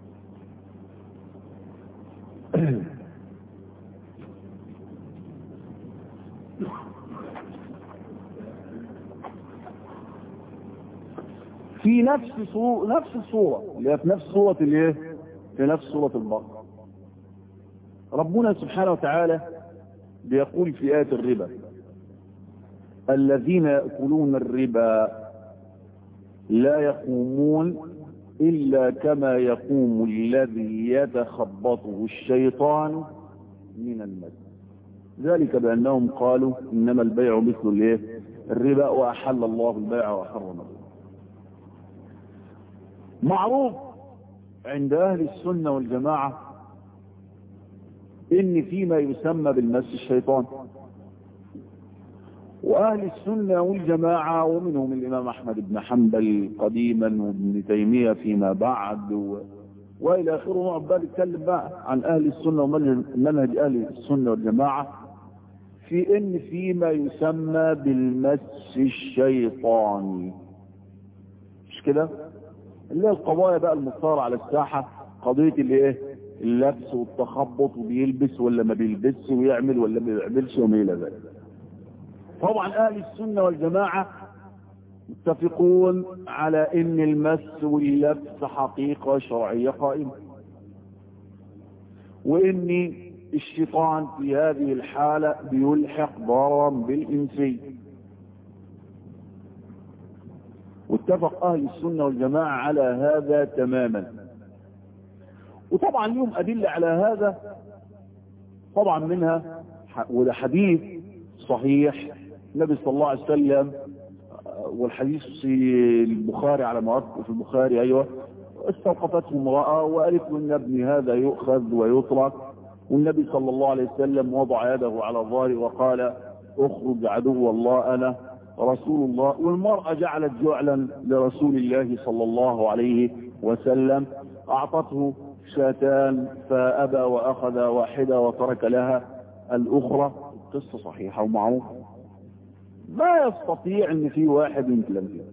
في نفس صورة نفس الصورة اللي هي في نفس صورة الايه في نفس صورة البقرة ربنا سبحانه وتعالى بيقول في آية الربا الذين يأكلون الربا لا يقومون إلا كما يقوم الذي يتخبطه الشيطان من المس ذلك بأنهم قالوا إنما البيع مثل الايه الربا وأحل الله البيع وحرم الربا معروف عند أهل السنة والجماعة إن فيما يسمى بالمس الشيطان وأهل السنة والجماعة ومنهم الإمام أحمد بن حنبل قديما وابن تيمية فيما بعد و... وإلى آخره نقعد بقى نتكلم بقى عن أهل السنة ومنهج أهل السنة والجماعة في إن فيما يسمى بالمس الشيطاني مش كده؟ اللي هي القضايا بقى المثارة على الساحة قضية اللي ايه؟ اللبس والتخبط وبيلبس ولا ما بيلبسش ويعمل ولا ما بيعملش وما إلى ذلك. طبعا اهل السنة والجماعة متفقون على ان المس واللبس حقيقة شرعية قائمة وان الشيطان في هذه الحالة بيلحق ضررا بالانسي واتفق اهل السنة والجماعة على هذا تماما وطبعا لهم ادلة على هذا طبعا منها وده حديث صحيح النبي صلى الله عليه وسلم والحديث في البخاري على ما في البخاري ايوه استوقفته امرأة وقالت له ان ابني هذا يؤخذ ويترك والنبي صلى الله عليه وسلم وضع يده على ظهره وقال اخرج عدو الله انا رسول الله والمرأة جعلت جعلا لرسول الله صلى الله عليه وسلم اعطته شاتان فابى واخذ واحدة وترك لها الاخرى قصة صحيحة ومعروفة ما يستطيع ان في واحد يتكلم فيها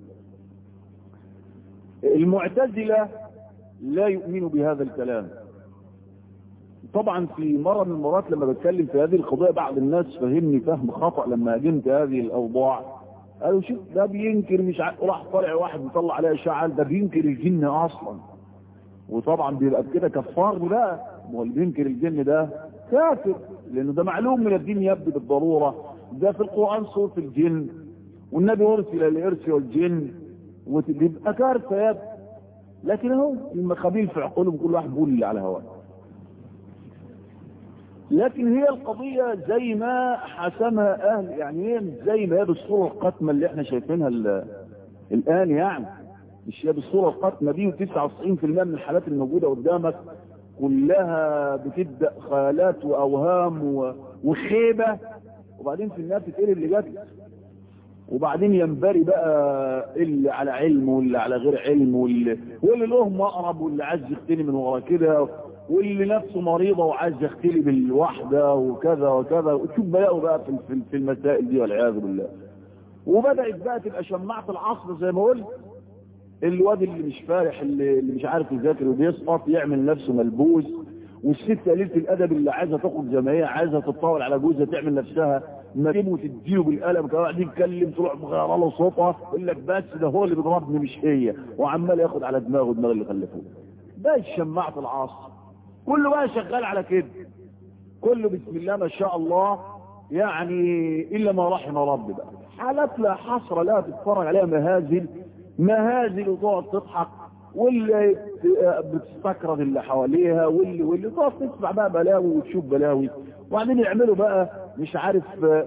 المعتزلة لا يؤمن بهذا الكلام طبعا في مرة من المرات لما بتكلم في هذه القضية بعض الناس فهمني فهم خطأ لما هاجمت هذه الأوضاع قالوا شوف ده بينكر مش ع... راح طالع واحد بيطلع عليها شعل ده بينكر الجن أصلا وطبعا بيبقى كده كفار بقى هو اللي بينكر الجن ده كافر لأنه ده معلوم من الدين يبدو بالضرورة ده في القرآن سورة الجن والنبي أرسل الإرس والجن وتبقى كارثة يا ابني لكن اهو المخابيل في عقولهم كل واحد بيقول اللي على هواه لكن هي القضية زي ما حسمها أهل يعني هي مش زي ما هي بالصورة القاتمة اللي احنا شايفينها الآن يعني مش هي بالصورة القاتمة دي و99% من الحالات الموجودة قدامك كلها بتبدأ خيالات وأوهام وخيبة وبعدين في الناس تتقلب اللي جت وبعدين ينبري بقى اللي على علم واللي على غير علم واللي, واللي له مقرب واللي عايز يختلي من ورا كده واللي نفسه مريضة وعايز يختلي بالوحدة وكذا وكذا وتشوف بلاقوا بقى في, في المسائل دي والعياذ بالله وبدأت بقى تبقى شماعة العصر زي ما قلت الواد اللي مش فارح اللي, اللي مش عارف يذاكر وبيسقط يعمل نفسه ملبوس والست قليلة الادب اللي عايزه تاخد جمعيه عايزه تتطاول على جوزها تعمل نفسها مريم وتديله بالقلم كده قاعد يتكلم تروح مغيره له صوتها يقول لك بس ده هو اللي بيضربني مش هي وعمال ياخد على دماغه دماغ اللي خلفوه ده شماعة العصر كله بقى شغال على كده كله بسم الله ما شاء الله يعني الا ما رحم ربي بقى حالات لا حصر لها تتفرج عليها مهازل مهازل وتقعد تضحك واللي بتستكرد اللي حواليها واللي واللي تقعد تسمع بقى بلاوي وتشوف بلاوي وبعدين يعملوا بقى مش عارف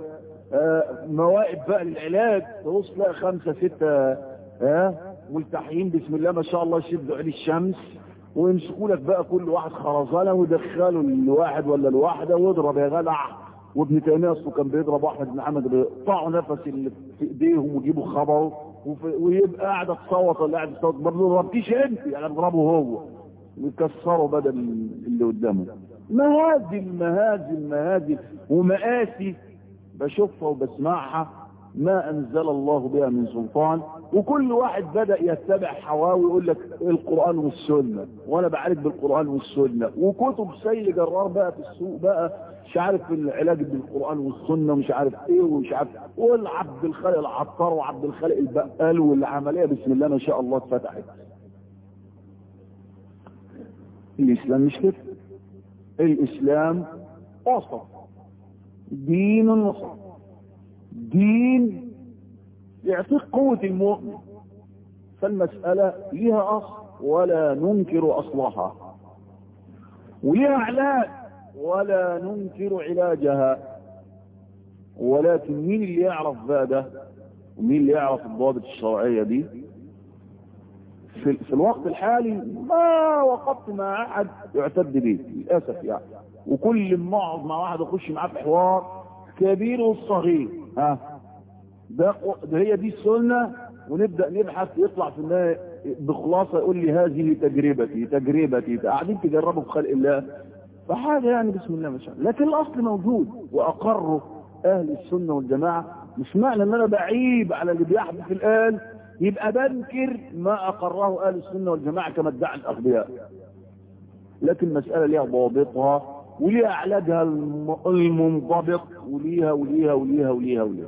موائد بقى للعلاج تبص تلاقي خمسة ستة ها والتحيين بسم الله ما شاء الله يشدوا عين الشمس ويمسكوا لك بقى كل واحد خرزانة ويدخلوا الواحد ولا الواحدة واضرب يا جدع وابن تيمية اصله كان بيضرب احمد بن حمد بيقطعوا نفس اللي في ايديهم ويجيبوا خبره ويبقى قاعدة تصوت ولا قاعد تصوت برضه ما ضربتيش انت يعني اضربه هو ويكسروا بدل اللي قدامه مهازل مهازل مهازل ومآسي بشوفها وبسمعها ما انزل الله بها من سلطان وكل واحد بدأ يتبع حواوي يقول لك القرآن والسنة وانا بعالج بالقرآن والسنة وكتب سيل جرار بقى في السوق بقى مش عارف العلاج بالقرآن والسنة ومش عارف ايه ومش عارف والعبد الخالق العطار وعبد الخالق البقال والعملية بسم الله ما شاء الله اتفتحت الاسلام مش كده الاسلام وسط دين وسط دين يعطيك قوة المؤمن فالمسألة لها أصل ولا ننكر أصلها ولها علاج ولا ننكر علاجها ولكن مين اللي يعرف بقى ده ومين اللي يعرف الضوابط الشرعية دي في, في الوقت الحالي ما وقفت مع احد يعتد به للاسف يعني وكل ما اقعد مع واحد اخش معاه في حوار كبير والصغير ها ده, ده هي دي السنه ونبدا نبحث يطلع في النهايه بخلاصه يقول لي هذه تجربتي تجربتي قاعدين تجربوا في خلق الله فحاجه يعني بسم الله ما شاء الله لكن الاصل موجود واقره اهل السنه والجماعه مش معنى ان انا بعيب على اللي بيحدث الان يبقى بنكر ما اقره اهل السنه والجماعه كما ادعى الاغبياء لكن المساله ليها ضوابطها وليها علاجها المنضبط وليها وليها وليها وليها وليها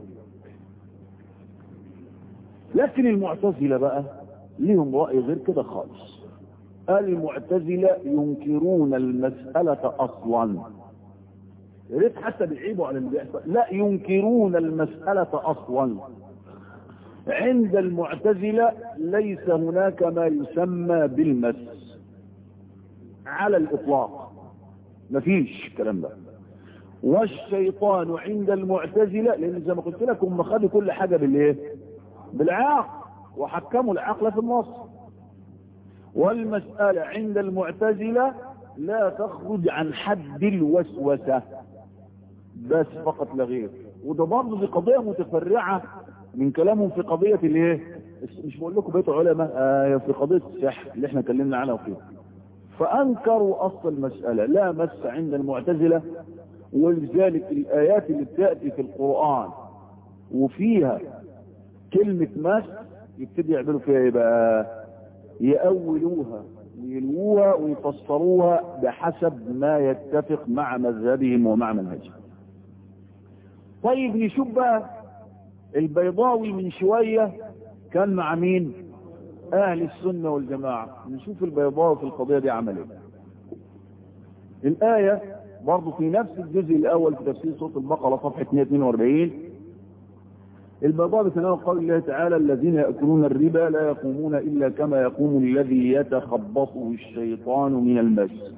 لكن المعتزله بقى ليهم راي غير كده خالص قال المعتزله ينكرون المساله اصلا يا ريت حتى بيعيبوا على اللي بيحصل لا ينكرون المساله اصلا عند المعتزله ليس هناك ما يسمى بالمس على الاطلاق مفيش الكلام ده والشيطان عند المعتزله لان زي ما قلت لكم هم خدوا كل حاجه بالايه بالعقل وحكموا العقل في النص والمسألة عند المعتزلة لا تخرج عن حد الوسوسة بس فقط لا غير وده برضه دي قضية متفرعة من كلامهم في قضية الايه مش بقول لكم بيت علماء آه في قضية السحر اللي احنا اتكلمنا عنها وفيها فانكروا اصل المسألة لا مس عند المعتزلة ولذلك الايات اللي بتأتي في القرآن وفيها كلمة مس يبتدي يعملوا فيها ايه بقى يأولوها ويلووها ويفسروها بحسب ما يتفق مع مذهبهم ومع منهجهم طيب نشوف بقى البيضاوي من شوية كان مع مين اهل السنة والجماعة نشوف البيضاوي في القضية دي عمل ايه الآية برضو في نفس الجزء الأول في تفسير صوت البقرة صفحة 142 البيضاء بتناول قول الله تعالى الذين يأكلون الربا لا يقومون إلا كما يقوم الذي يتخبطه الشيطان من المس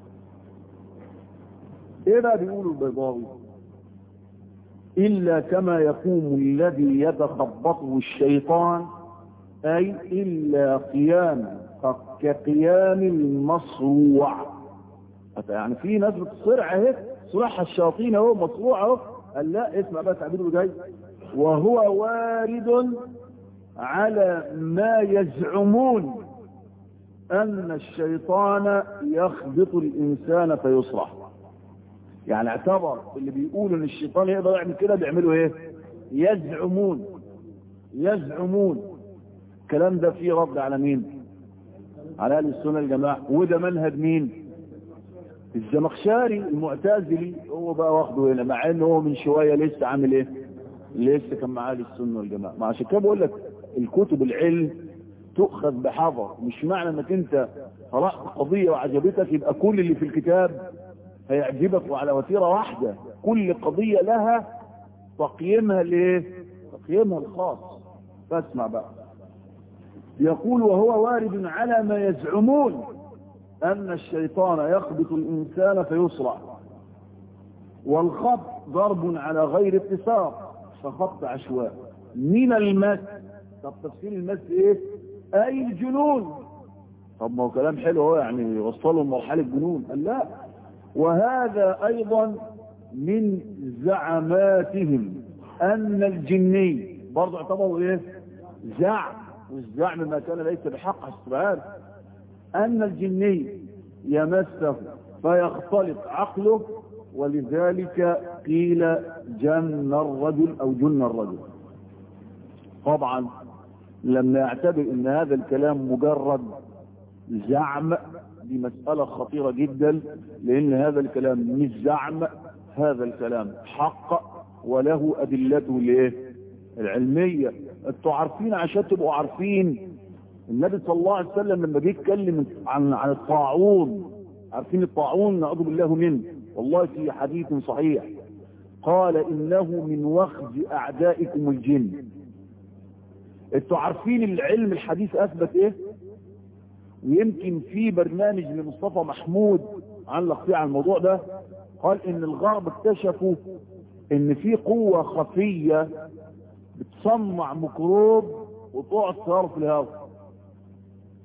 ايه بقى بيقولوا البيضاوي إلا كما يقوم الذي يتخبطه الشيطان أي إلا قيام كقيام المصروع يعني في ناس بتصرع اهي صراحة الشياطين اهو مصروع اهو قال لا اسمع بقى تعبيره جاي وهو وارد على ما يزعمون أن الشيطان يخبط الإنسان فيصرح يعني اعتبر اللي بيقولوا ان الشيطان يقدر يعمل كده بيعملوا ايه يزعمون يزعمون الكلام ده فيه رد على مين على اهل السنه الجماعه وده منهج مين الزمخشري المعتزلي هو بقى واخده هنا مع انه هو من شويه لسه عامل ايه لسه كان معاه السنه والجماعه ما عشان كده بقول لك الكتب العلم تؤخذ بحذر مش معنى انك انت قرات قضيه وعجبتك يبقى كل اللي في الكتاب هيعجبك وعلى وتيره واحده كل قضيه لها تقييمها الايه تقييمها الخاص فاسمع بقى يقول وهو وارد على ما يزعمون ان الشيطان يخبط الانسان فيصرع والخبط ضرب على غير اتساق فخبط عشواء من المس طب تفسير المس ايه اي الجنون طب ما هو كلام حلو هو يعني يوصلوا لمرحله الجنون قال لا وهذا ايضا من زعماتهم ان الجني برضه اعتبروا ايه زعم والزعم ما كان ليس بحق السؤال ان الجني يمسه فيختلط عقله ولذلك قيل جن الرجل او جن الرجل طبعا لما يعتبر ان هذا الكلام مجرد زعم دي مسألة خطيرة جدا لان هذا الكلام مش زعم هذا الكلام حق وله ادلته الايه العلمية انتوا عارفين عشان تبقوا عارفين النبي صلى الله عليه وسلم لما جه يتكلم عن عن الطاعون عارفين الطاعون نعوذ بالله منه والله في حديث صحيح قال انه من وخز اعدائكم الجن انتوا عارفين العلم الحديث اثبت ايه ويمكن في برنامج لمصطفى محمود علق فيه على الموضوع ده قال ان الغرب اكتشفوا ان في قوة خفية بتصنع ميكروب وتقعد تطير في الهواء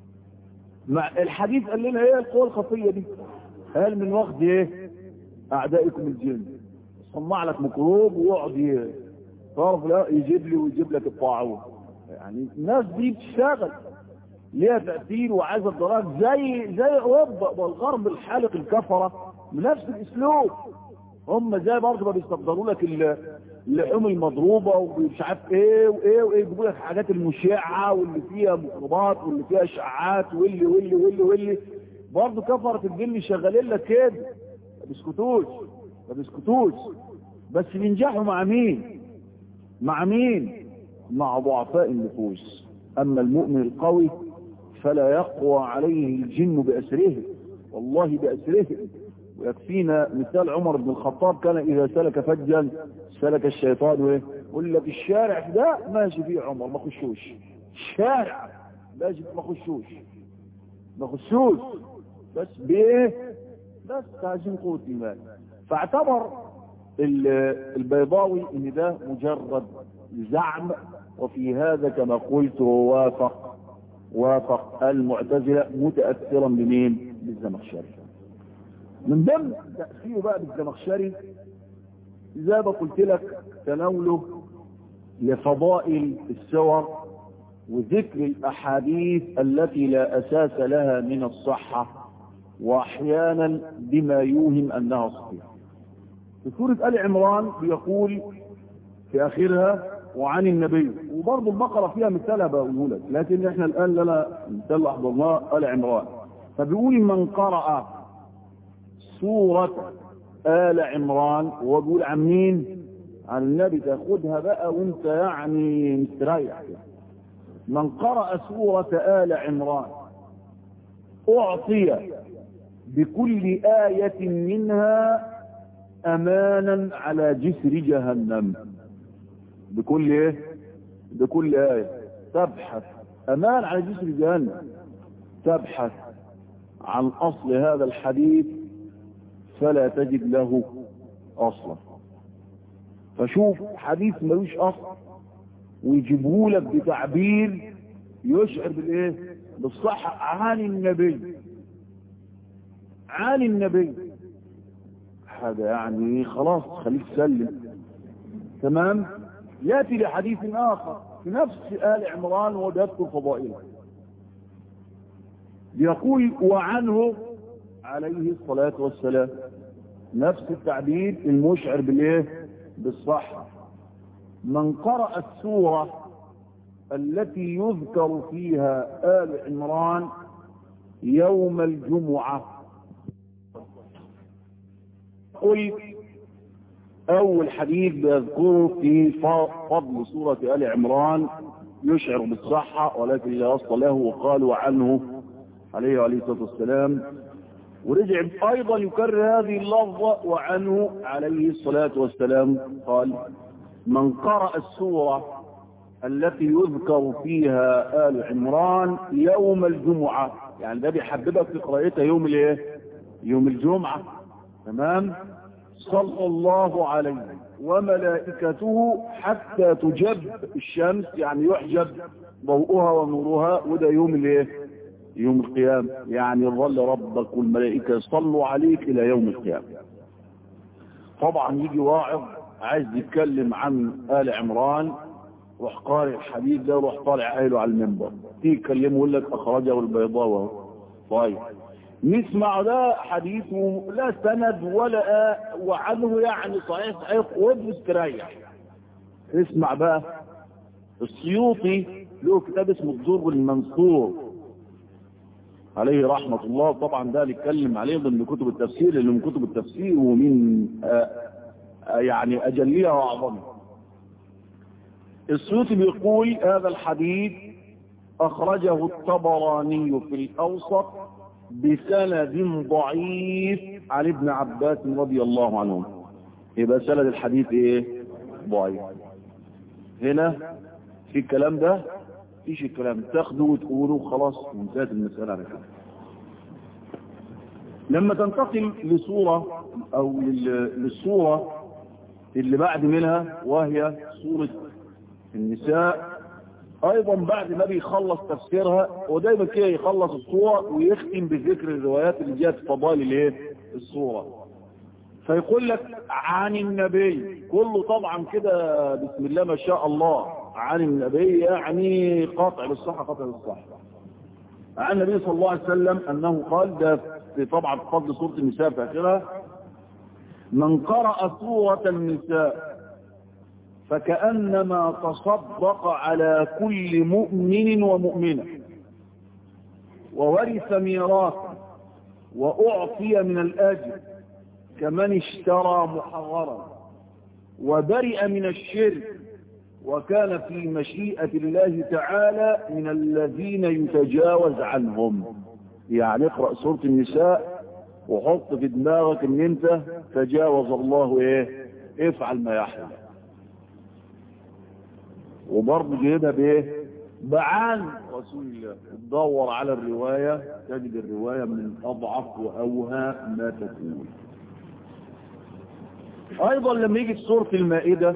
مع الحديث قال لنا ايه القوى الخفية دي قال من وقت ايه اعدائكم الجن صنع لك ميكروب ويقعد تعرف لا يجيب لي ويجيب لك الطاعون يعني الناس دي بتشتغل ليها تأثير وعايزة الضرائب زي زي اوروبا والغرب الحالق الكفرة بنفس الاسلوب هم زي برضه ما بيستقدروا لك اللحوم المضروبة ومش عارف ايه وايه وايه يجيبوا لك حاجات المشعة واللي فيها ميكروبات واللي فيها اشعاعات واللي واللي واللي واللي برضه كفرة الجن شغالين لك كده ما بيسكتوش ما بيسكتوش بس بينجحوا مع مين مع مين مع ضعفاء النفوس اما المؤمن القوي فلا يقوى عليه الجن بأسره والله بأسره ويكفينا مثال عمر بن الخطاب كان إذا سلك فجا سلك الشيطان وإيه يقول لك الشارع ده ماشي فيه عمر ما خشوش الشارع ماشي ما خشوش ما خشوش بس بإيه بس عايزين قوة إيمان فاعتبر البيضاوي ان ده مجرد زعم وفي هذا كما قلت وافق وافق المعتزلة متأثرا بمين بالزمخشري من ضمن تأثيره بقى بالزمخشري زي ما قلت لك تناوله لفضائل السور وذكر الأحاديث التي لا أساس لها من الصحة وأحيانا بما يوهم أنها صحيحة في سورة آل عمران بيقول في آخرها وعن النبي وبرضه البقرة فيها مثالها بقوله لك لكن احنا الآن لنا مثال أحضرناه آل عمران فبيقول من قرأ سورة آل عمران وهو بيقول عن مين؟ عن النبي تاخدها بقى وانت يعني مستريح من قرأ سورة آل عمران أعطي بكل آية منها أمانا على جسر جهنم بكل ايه بكل آية تبحث أمان على جسر جهنم تبحث عن أصل هذا الحديث فلا تجد له أصلا فشوف حديث ملوش أصل ويجيبه لك بتعبير يشعر بالايه بالصحة عن النبي عن النبي حاجة يعني خلاص خليك سلم تمام يأتي لحديث آخر في نفس آل عمران ويذكر فضائله يقول وعنه عليه الصلاة والسلام نفس التعبير المشعر بالايه بالصحة من قرأ السورة التي يذكر فيها آل عمران يوم الجمعة قلت أول حديث بيذكره في فضل سورة آل عمران يشعر بالصحة ولكن لا أصل له وقالوا عنه عليه وعليه الصلاة والسلام ورجع أيضا يكرر هذه اللفظة وعنه عليه الصلاة والسلام قال من قرأ السورة التي يذكر فيها آل عمران يوم الجمعة يعني ده بيحببك في قراءتها يوم الايه يوم الجمعة تمام صلى الله عليه وملائكته حتى تجب الشمس يعني يحجب ضوءها ونورها وده يوم الايه يوم القيامة يعني ظل ربك والملائكة يصلوا عليك الى يوم القيامة طبعا يجي واعظ عايز يتكلم عن آل عمران روح قارئ الحديث ده وروح طالع قايله على المنبر تيجي تكلمه يقول لك اخرجه البيضاوي طيب نسمع ده حديثه لا سند ولا وعنه يعني صحيح صحيح وبنستريح اسمع بقى السيوطي له كتاب اسمه الدر المنصور عليه رحمة الله طبعا ده نتكلم عليه ضمن كتب التفسير اللي من كتب التفسير ومن آآ آآ يعني أجليها وأعظمها السيوطي بيقول هذا الحديث أخرجه الطبراني في الأوسط بسند ضعيف عن ابن عباس رضي الله عنه يبقى سند الحديث ايه ضعيف هنا في الكلام ده فيش الكلام تاخده وتقوله خلاص وانتهت المسألة على كده لما تنتقل لصورة او للصورة اللي بعد منها وهي صورة النساء ايضا بعد ما بيخلص تفسيرها ودايما كده يخلص الصورة ويختم بذكر الروايات اللي جاءت في فضائل الايه الصورة فيقول لك عن النبي كله طبعا كده بسم الله ما شاء الله عن النبي يعني قاطع بالصحة قاطع بالصحة عن النبي صلى الله عليه وسلم انه قال ده في طبعا فضل سورة النساء في اخرها من قرأ سورة النساء فكأنما تصدق على كل مؤمن ومؤمنة وورث ميراثا وأعطي من الأجر كمن اشترى محررا وبرئ من الشرك وكان في مشيئة الله تعالى من الذين يتجاوز عنهم يعني اقرأ سورة النساء وحط في دماغك ان انت تجاوز الله ايه افعل ما يحلم وبرضه جايبها بايه بعان رسول الله تدور على الرواية تجد الرواية من اضعف واوهى ما تكون ايضا لما يجي في سورة المائدة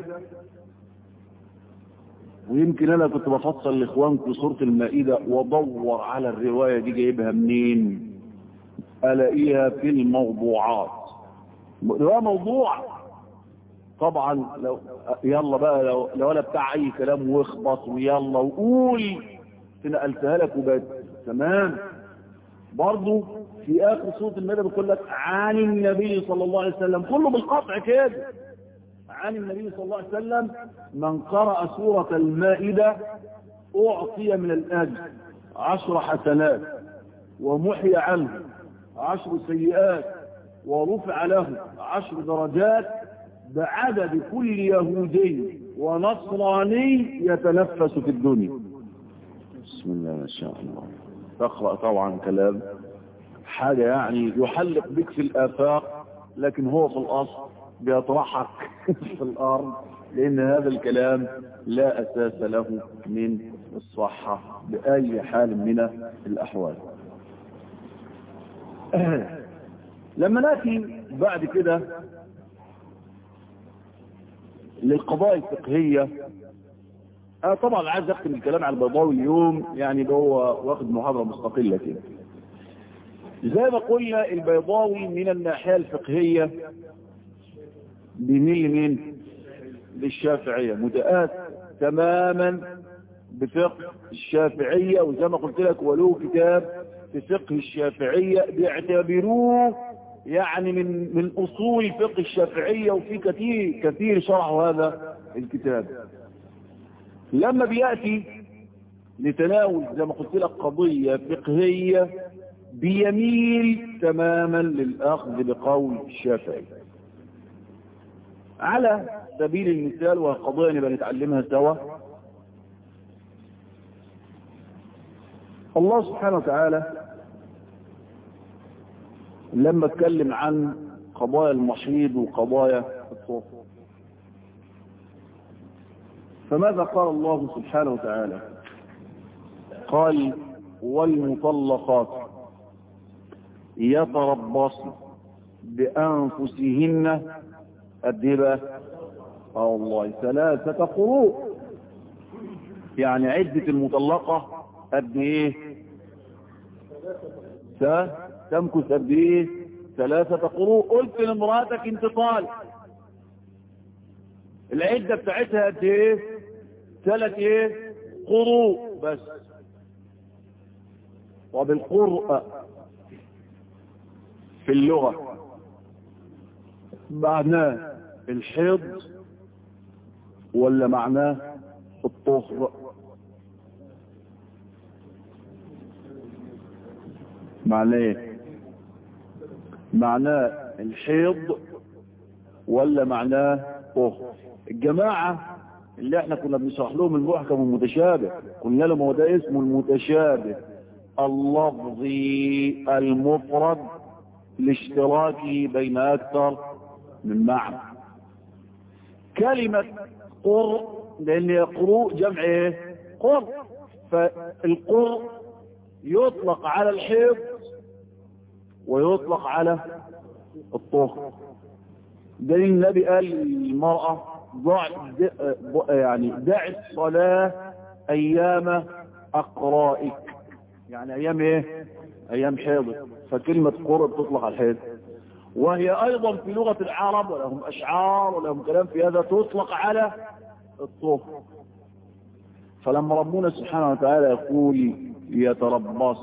ويمكن انا كنت بفصل لاخوانكم سورة المائدة وادور على الرواية دي جايبها منين الاقيها في الموضوعات رواية موضوع طبعا لو يلا بقى لو, لو انا بتاع اي كلام واخبط ويلا وقول نقلتها لك وبقت تمام برضو في اخر سوره المائده بيقول لك عن النبي صلى الله عليه وسلم كله بالقطع كده عن النبي صلى الله عليه وسلم من قرأ سورة المائدة أعطي من الأجر عشر حسنات ومحي عنه عشر سيئات ورفع له عشر درجات بعدد كل يهودي ونصراني يتنفس في الدنيا بسم الله ما شاء الله تقرأ طبعا كلام حاجة يعني يحلق بك في الآفاق لكن هو في الأصل بيطرحك في الأرض لأن هذا الكلام لا أساس له من الصحة بأي حال من الأحوال لما نأتي بعد كده للقضايا الفقهية أنا طبعا عايز أختم الكلام على البيضاوي اليوم يعني هو واخد محاضرة مستقلة كده زي ما قلنا البيضاوي من الناحية الفقهية بيميل لمين للشافعية متآت تماما بفقه الشافعية وزي ما قلت لك ولو كتاب في فقه الشافعية بيعتبروه يعني من من اصول فقه الشافعية وفي كثير كثير شرحوا هذا الكتاب لما بيأتي لتناول زي ما قلت لك قضية فقهية بيميل تماما للأخذ بقول الشافعي على سبيل المثال وقضية نبقى نتعلمها سوا الله سبحانه وتعالى لما اتكلم عن قضايا المحيض وقضايا الطهر فماذا قال الله سبحانه وتعالى قال والمطلقات يتربصن بأنفسهن الدبا الله ثلاثة قروء يعني عدة المطلقة قد ايه تمكث قد ايه ثلاثة قروء قلت لمراتك انت طالق العدة بتاعتها قد ايه ثلاث ايه قروء بس وبالقرء في اللغة معناه الحيض ولا معناه الطهر معناه ايه معناه الحيض ولا معناه طهر الجماعة اللي احنا كنا بنشرح لهم المحكم المتشابه قلنا لهم هو ده اسمه المتشابه اللفظي المفرد لاشتراكه بين اكثر من معنى كلمة قر لان قروء جمع ايه قر فالقر يطلق على الحيض ويطلق على الطهر دليل النبي قال للمرأة ضع يعني دع الصلاة ايام اقرائك يعني ايام ايه ايام حيض فكلمة قرء تطلق على الحيض وهي ايضا في لغة العرب ولهم اشعار ولهم كلام في هذا تطلق على الطهر فلما ربنا سبحانه وتعالى يقول يتربص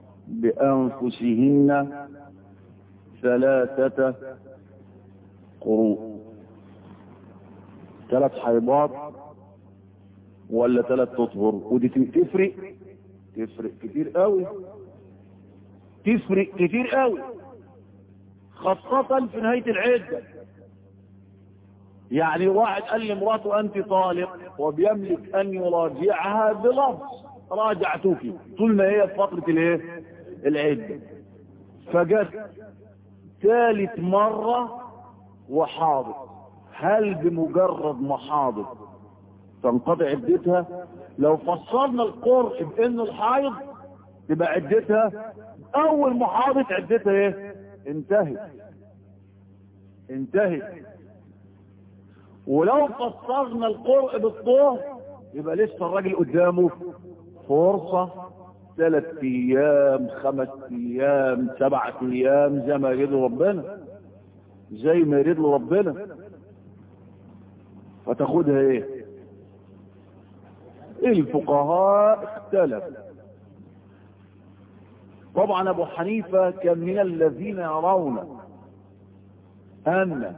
بانفسهن ثلاثة قروء ثلاث حيضات ولا ثلاث تطهر ودي تفرق تفرق كتير قوي تفرق كتير قوي خاصة في نهاية العدة يعني واحد قال لمراته انت طالق وبيملك ان يراجعها بلفظ راجعتك طول ما هي في فترة الايه العدة فجت ثالث مرة وحاضر هل بمجرد ما حاضر تنقضي عدتها لو فصلنا القرء بانه الحائض تبقى عدتها اول ما حاضت عدتها ايه انتهت انتهت ولو فصلنا القرء بالطهر يبقى لسه الراجل قدامه فرصة ثلاث ايام خمس ايام سبعة ايام زي ما يريد ربنا زي ما يريد ربنا فتاخدها ايه الفقهاء اختلف طبعا ابو حنيفة كان من الذين يرون ان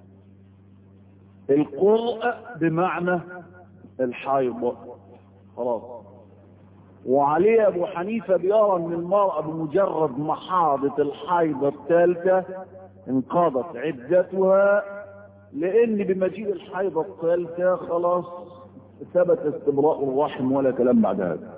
القرء بمعنى الحيض خلاص وعليه ابو حنيفة بيرى ان المرأة بمجرد ما حاضت الحيضة الثالثة انقضت عدتها لان بمجيء الحيضة الثالثة خلاص ثبت استبراء الرحم ولا كلام بعد هذا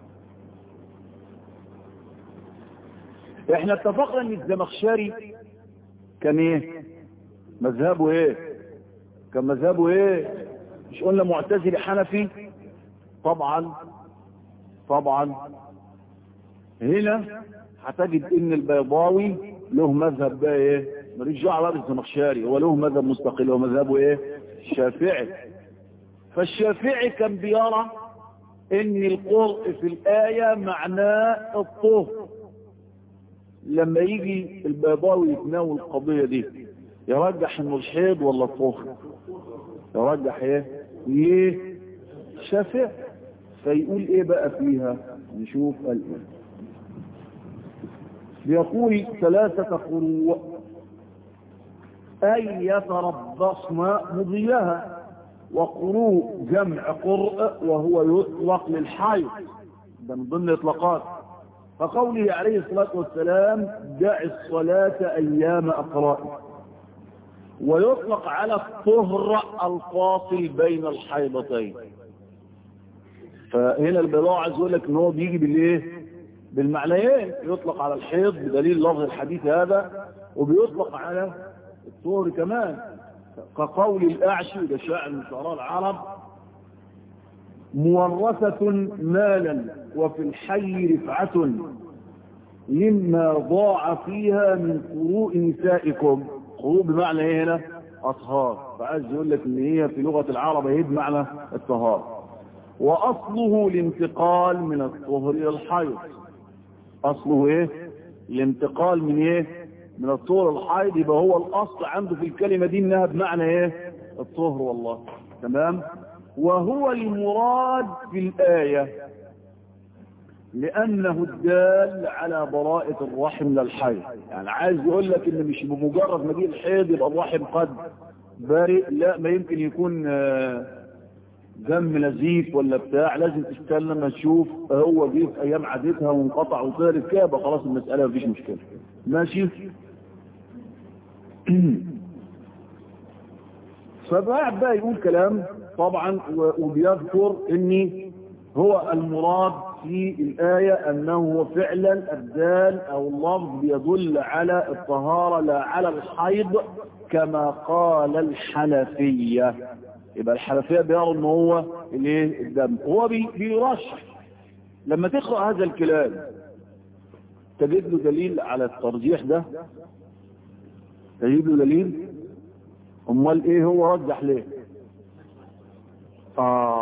احنا اتفقنا ان الزمخشري كان ايه مذهبه ايه كان مذهبه ايه مش قلنا معتزلي حنفي طبعا طبعا هنا هتجد ان البيضاوي له مذهب بقى ايه ماليش دعوه بالزمخشري هو له مذهب مستقل هو مذهبه ايه الشافعي فالشافعي كان بيرى ان القرء في الآية معناه الطهر لما يجي البيضاوي يتناول القضية دي يرجح انه الحيض ولا الطهر يرجح ايه ليه شافعي فيقول ايه بقى فيها نشوف قال ايه بيقول ثلاثة قروء أي يتربصن مضيها وقروء جمع قرء وهو يطلق للحيض ده من ضمن اطلاقات فقوله عليه الصلاة والسلام دع الصلاة أيام أقرائه ويطلق على الطهر الفاصل بين الحيضتين فهنا البضاعة عايز يقول لك ان هو بيجي بالايه بالمعنيين يطلق على الحيض بدليل لفظ الحديث هذا وبيطلق على الطهر كمان كقول الأعشي وده شاعر من شعراء العرب مورثة مالا وفي الحي رفعة مما ضاع فيها من قروء نسائكم قروء بمعنى ايه هنا أطهار فعايز يقول لك ان هي في لغة العرب هي بمعنى الطهار وأصله الانتقال من الطهر إلى الحيض أصله ايه الانتقال من ايه من الطهر الحيض يبقى هو الأصل عنده في الكلمة دي انها بمعنى ايه الطهر والله تمام وهو المراد في الآية لأنه الدال على براءة الرحم للحيض يعني عايز يقول لك ان مش بمجرد ما جه الحيض يبقى الرحم قد بارئ لا ما يمكن يكون دم نزيف ولا بتاع لازم تستنى لما تشوف هو جه في ايام عادتها وانقطع وطارت كده يبقى خلاص المسألة مفيش مشكلة ماشي فبقى بقى يقول كلام طبعا وبيذكر ان هو المراد في الآية أنه هو فعلا الدال أو اللفظ بيدل على الطهارة لا على الحيض كما قال الحنفية يبقى الحنفية بيروا ان هو الايه الدم هو بيرشح لما تقرأ هذا الكلام تجد له دليل على الترجيح ده تجد له دليل امال ايه هو رجح ليه اه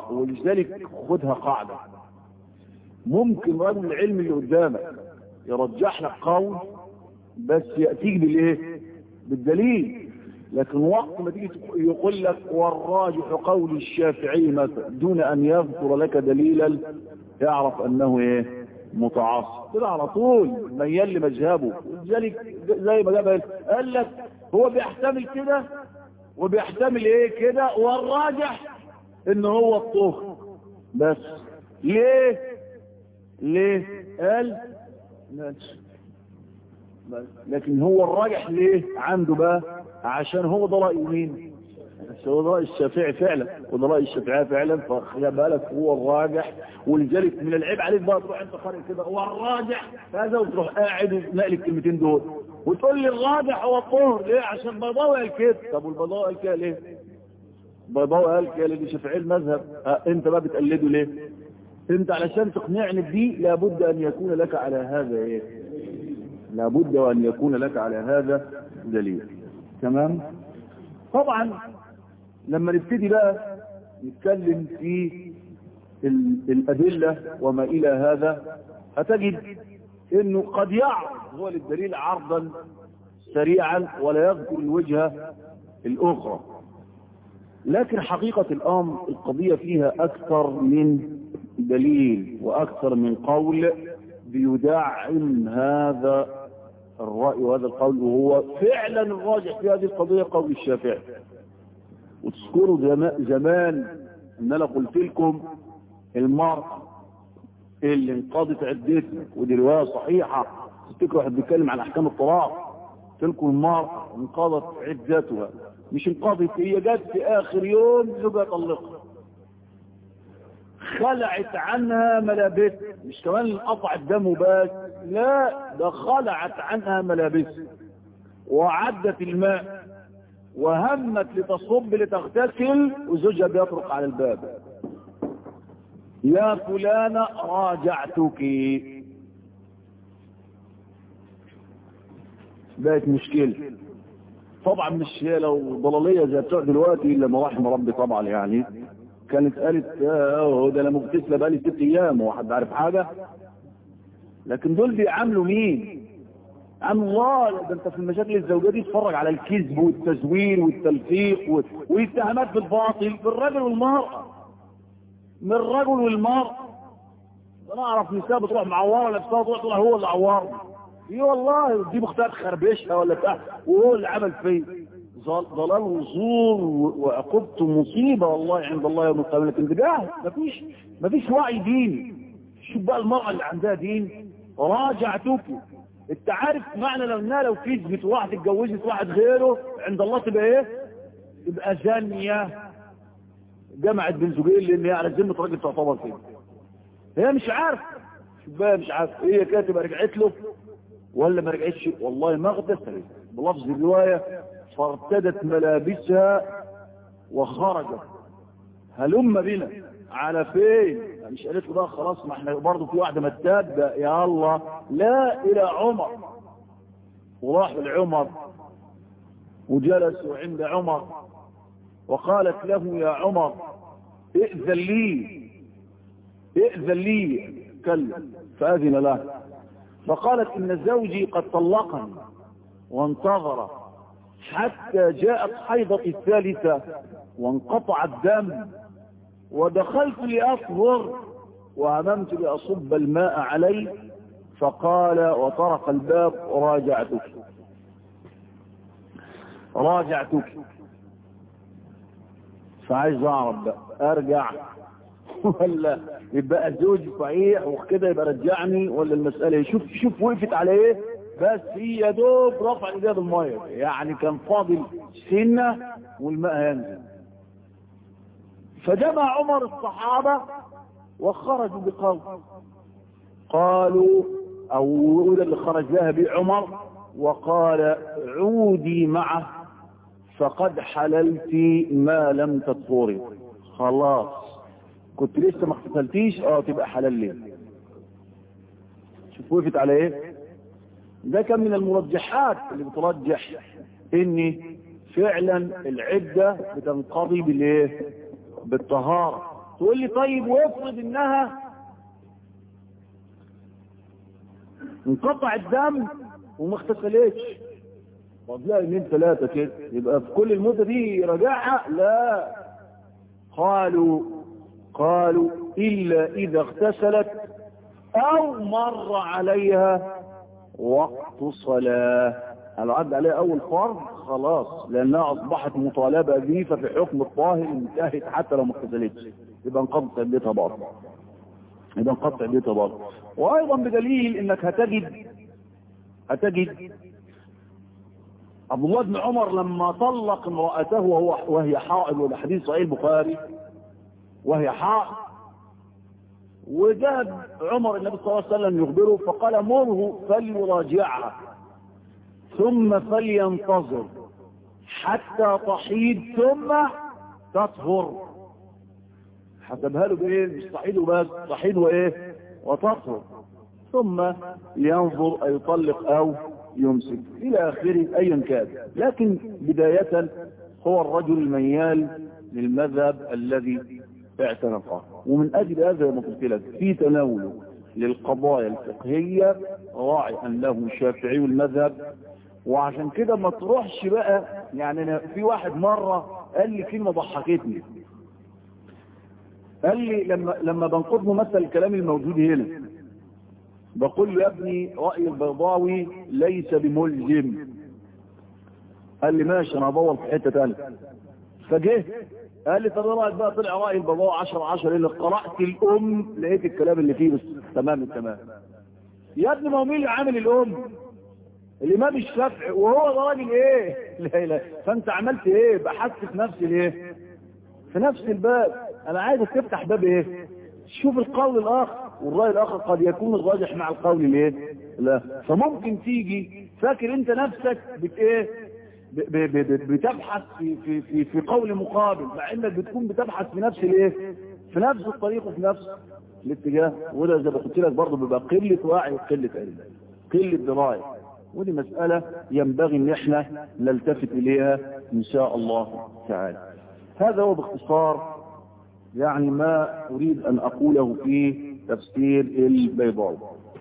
اه ولذلك خدها قاعدة ممكن رجل العلم اللي قدامك يرجح لك قول بس يأتيك بالايه بالدليل لكن وقت ما تيجي يقول لك والراجح قول الشافعي مثلا دون ان يذكر لك دليلا يعرف انه ايه متعصب كده على طول ميال لمذهبه ولذلك زي ما جاب قال لك هو بيحتمل كده وبيحتمل ايه كده والراجح ان هو الطهر بس ليه ليه قال ماشي لكن هو الراجح ليه عنده بقى عشان هو ده رأي مين بس هو ده رأي الشافعي فعلا وده رأي الشافعي فعلا فخلي بالك هو الراجح ولذلك من العيب عليك بقى تروح انت قارئ كده هو الراجح هذا وتروح قاعد ونقل الكلمتين دول وتقول لي الراجح هو الطهر ليه عشان بيضاوي قال كده طب والبيضاوي قال كده ليه بيضاوي قال كده ليه شافعي المذهب اه انت بقى بتقلده ليه انت علشان تقنعني بدي لابد ان يكون لك على هذا ايه لابد وأن يكون لك على هذا دليل تمام طبعا لما نبتدي بقى نتكلم في الأدلة وما إلى هذا هتجد أنه قد يعرض هو للدليل عرضا سريعا ولا يذكر الوجهة الأخرى لكن حقيقة الأمر القضية فيها أكثر من دليل وأكثر من قول بيدعم هذا الرأي وهذا القول وهو فعلا الراجح في هذه القضية قول الشافعي وتذكروا زمان ان انا قلت لكم المرأة اللي انقضت عدتها ودي رواية صحيحة تفتكروا واحد بيتكلم عن احكام الطلاق قلت لكم المرأة انقضت عدتها مش انقضت هي جت في اخر يوم زوجها طلقها خلعت عنها ملابس مش كمان قطع الدم بس لا ده خلعت عنها ملابس وعدت الماء وهمت لتصب لتغتسل وزوجها بيطرق على الباب يا فلانة راجعتك بقت مشكلة طبعا مش هي لو ضلالية زي بتوع دلوقتي الا ما رحم ربي طبعا يعني كانت قالت اه ده انا مغتسله بقالي ست ايام هو حد عارف حاجه لكن دول بيعاملوا مين عن الله ده انت في المشاكل الزوجيه دي تتفرج على الكذب والتزوير والتلفيق و... والاتهامات بالباطل بالرجل والمراه من الرجل والمراه انا اعرف نساء بتروح معوره نفسها تروح تروح هو اللي عورني ايه والله دي مختار خربشها ولا بتاع وهو اللي عمل فيه ضلال وزور وعقوبته مصيبة والله عند الله يوم القيامة لكن ده جاهل مفيش مفيش وعي ديني شوف بقى المرأة اللي عندها دين راجعتك انت عارف معنى لو انها لو كذبت واحد اتجوزت واحد غيره عند الله تبقى ايه تبقى زانية جمعت بين زوجين لان هي على ذمة راجل تعتبر كده هي مش عارفه شوف بقى مش عارفه هي كده تبقى رجعت له ولا ما رجعتش والله ما اغتسلت بلفظ الروايه فارتدت ملابسها وخرجت هلم بنا على فين مش قالت له بقى خلاص ما احنا برضه في واحده متاب يا الله لا الى عمر وراحوا لعمر وجلسوا عند عمر وقالت له يا عمر ائذن لي ائذن لي كلم فاذن له فقالت ان زوجي قد طلقني وانتظر حتى جاءت حيضة الثالثة وانقطع الدم ودخلت لأصبر وهممت لأصب الماء عليه فقال وطرق الباب راجعتك راجعتك فعايز اعرف بقى ارجع ولا يبقى زوجي صحيح وكده يبقى رجعني ولا المسألة شوف شوف وقفت على ايه بس هي دوب رفع ايديها بالميه يعني كان فاضل سنه والماء ينزل فجمع عمر الصحابه وخرجوا بقول قالوا او اللي خرج لها به عمر وقال عودي معه فقد حللت ما لم تطهري خلاص كنت لسه ما اغتسلتيش اه تبقى حلال ليه شوف وقفت على ايه ده كان من المرجحات اللي بترجح ان فعلا العدة بتنقضي بالايه بالطهارة تقول لي طيب وافرض انها انقطع الدم وما اغتسلتش طب لا يومين ثلاثة كده يبقى في كل المدة دي راجعها لا قالوا قالوا إلا إذا اغتسلت أو مر عليها وقت صلاة لو عدى عليها أول فرض خلاص لأنها أصبحت مطالبة به ففي حكم الطاهر انتهت حتى لو ما اغتسلتش يبقى انقطع بيتها برضه يبقى انقطع بيتها برضه وأيضا بدليل إنك هتجد هتجد عبد الله بن عمر لما طلق امرأته وهو وهي حائض وده حديث صحيح البخاري وهي حائض وجاب عمر النبي صلى الله عليه وسلم يخبره فقال مره فليراجعها ثم فلينتظر حتى تحيض ثم تطهر حسبها له بايه مش تحيض وبس تحيض وايه وتطهر ثم ينظر أيطلق أو يمسك إلى آخره أيا كان لكن بداية هو الرجل الميال للمذهب الذي اعتنقه ومن أجل هذا ما قلت لك في تناوله للقضايا الفقهية راعي أنه شافعي المذهب وعشان كده ما تروحش بقى يعني أنا في واحد مرة قال لي كلمة ضحكتني قال لي لما لما بنقض له مثل الكلام الموجود هنا بقول له يا ابني رأي البيضاوي ليس بملزم قال لي ماشي انا ادور في حته ثانيه فجه قال لي طب ايه رايك بقى طلع راي البيضاوي 10 10 اللي قرات الام لقيت الكلام اللي فيه بس تمام التمام يا ابني ما هو مين اللي عامل الام الامام الشافعي وهو ده راجل ايه لا لا فانت عملت ايه بحثت في نفس الايه في نفس الباب انا عايزك تفتح باب ايه شوف القول الاخر والرأي الآخر قد يكون الراجح مع القول الايه لا فممكن تيجي فاكر انت نفسك بت ايه ب- ب- ب- بتبحث في, في, في, في قول مقابل مع انك بتكون بتبحث في نفس الايه في نفس الطريق وفي نفس الاتجاه وده زي ما قلت لك برضه بيبقى قله وعي وقله علم قله درايه ودي مساله ينبغي ان احنا نلتفت اليها ان شاء الله تعالى هذا هو باختصار يعني ما اريد ان اقوله في تفسير البيضاوي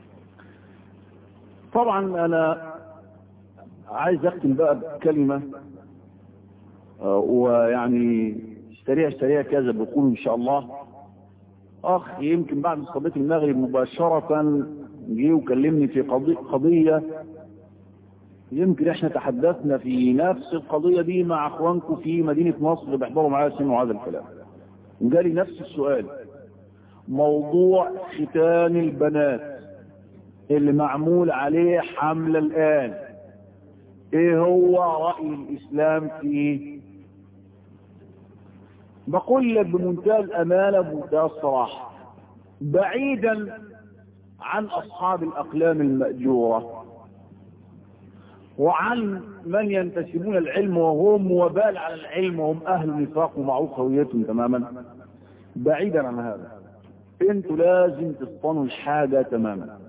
طبعا انا عايز اختم بقى بكلمه آه، ويعني سريع سريع كذا بقول ان شاء الله اخ يمكن بعد صلاه المغرب مباشره جه وكلمني في قضية, قضيه يمكن احنا تحدثنا في نفس القضيه دي مع اخوانكم في مدينه مصر اللي بيحضروا معايا سمعوا هذا الكلام وجالي نفس السؤال موضوع ختان البنات اللي معمول عليه حملة الآن ايه هو رأي الإسلام فيه بقول لك بمنتهى الأمانة بمنتهى الصراحة بعيدا عن أصحاب الأقلام المأجورة وعن من ينتسبون العلم وهم وبال على العلم وهم أهل نفاق ومعروف هويتهم تماما بعيدا عن هذا انتوا لازم تصطنوا الحاجة تماما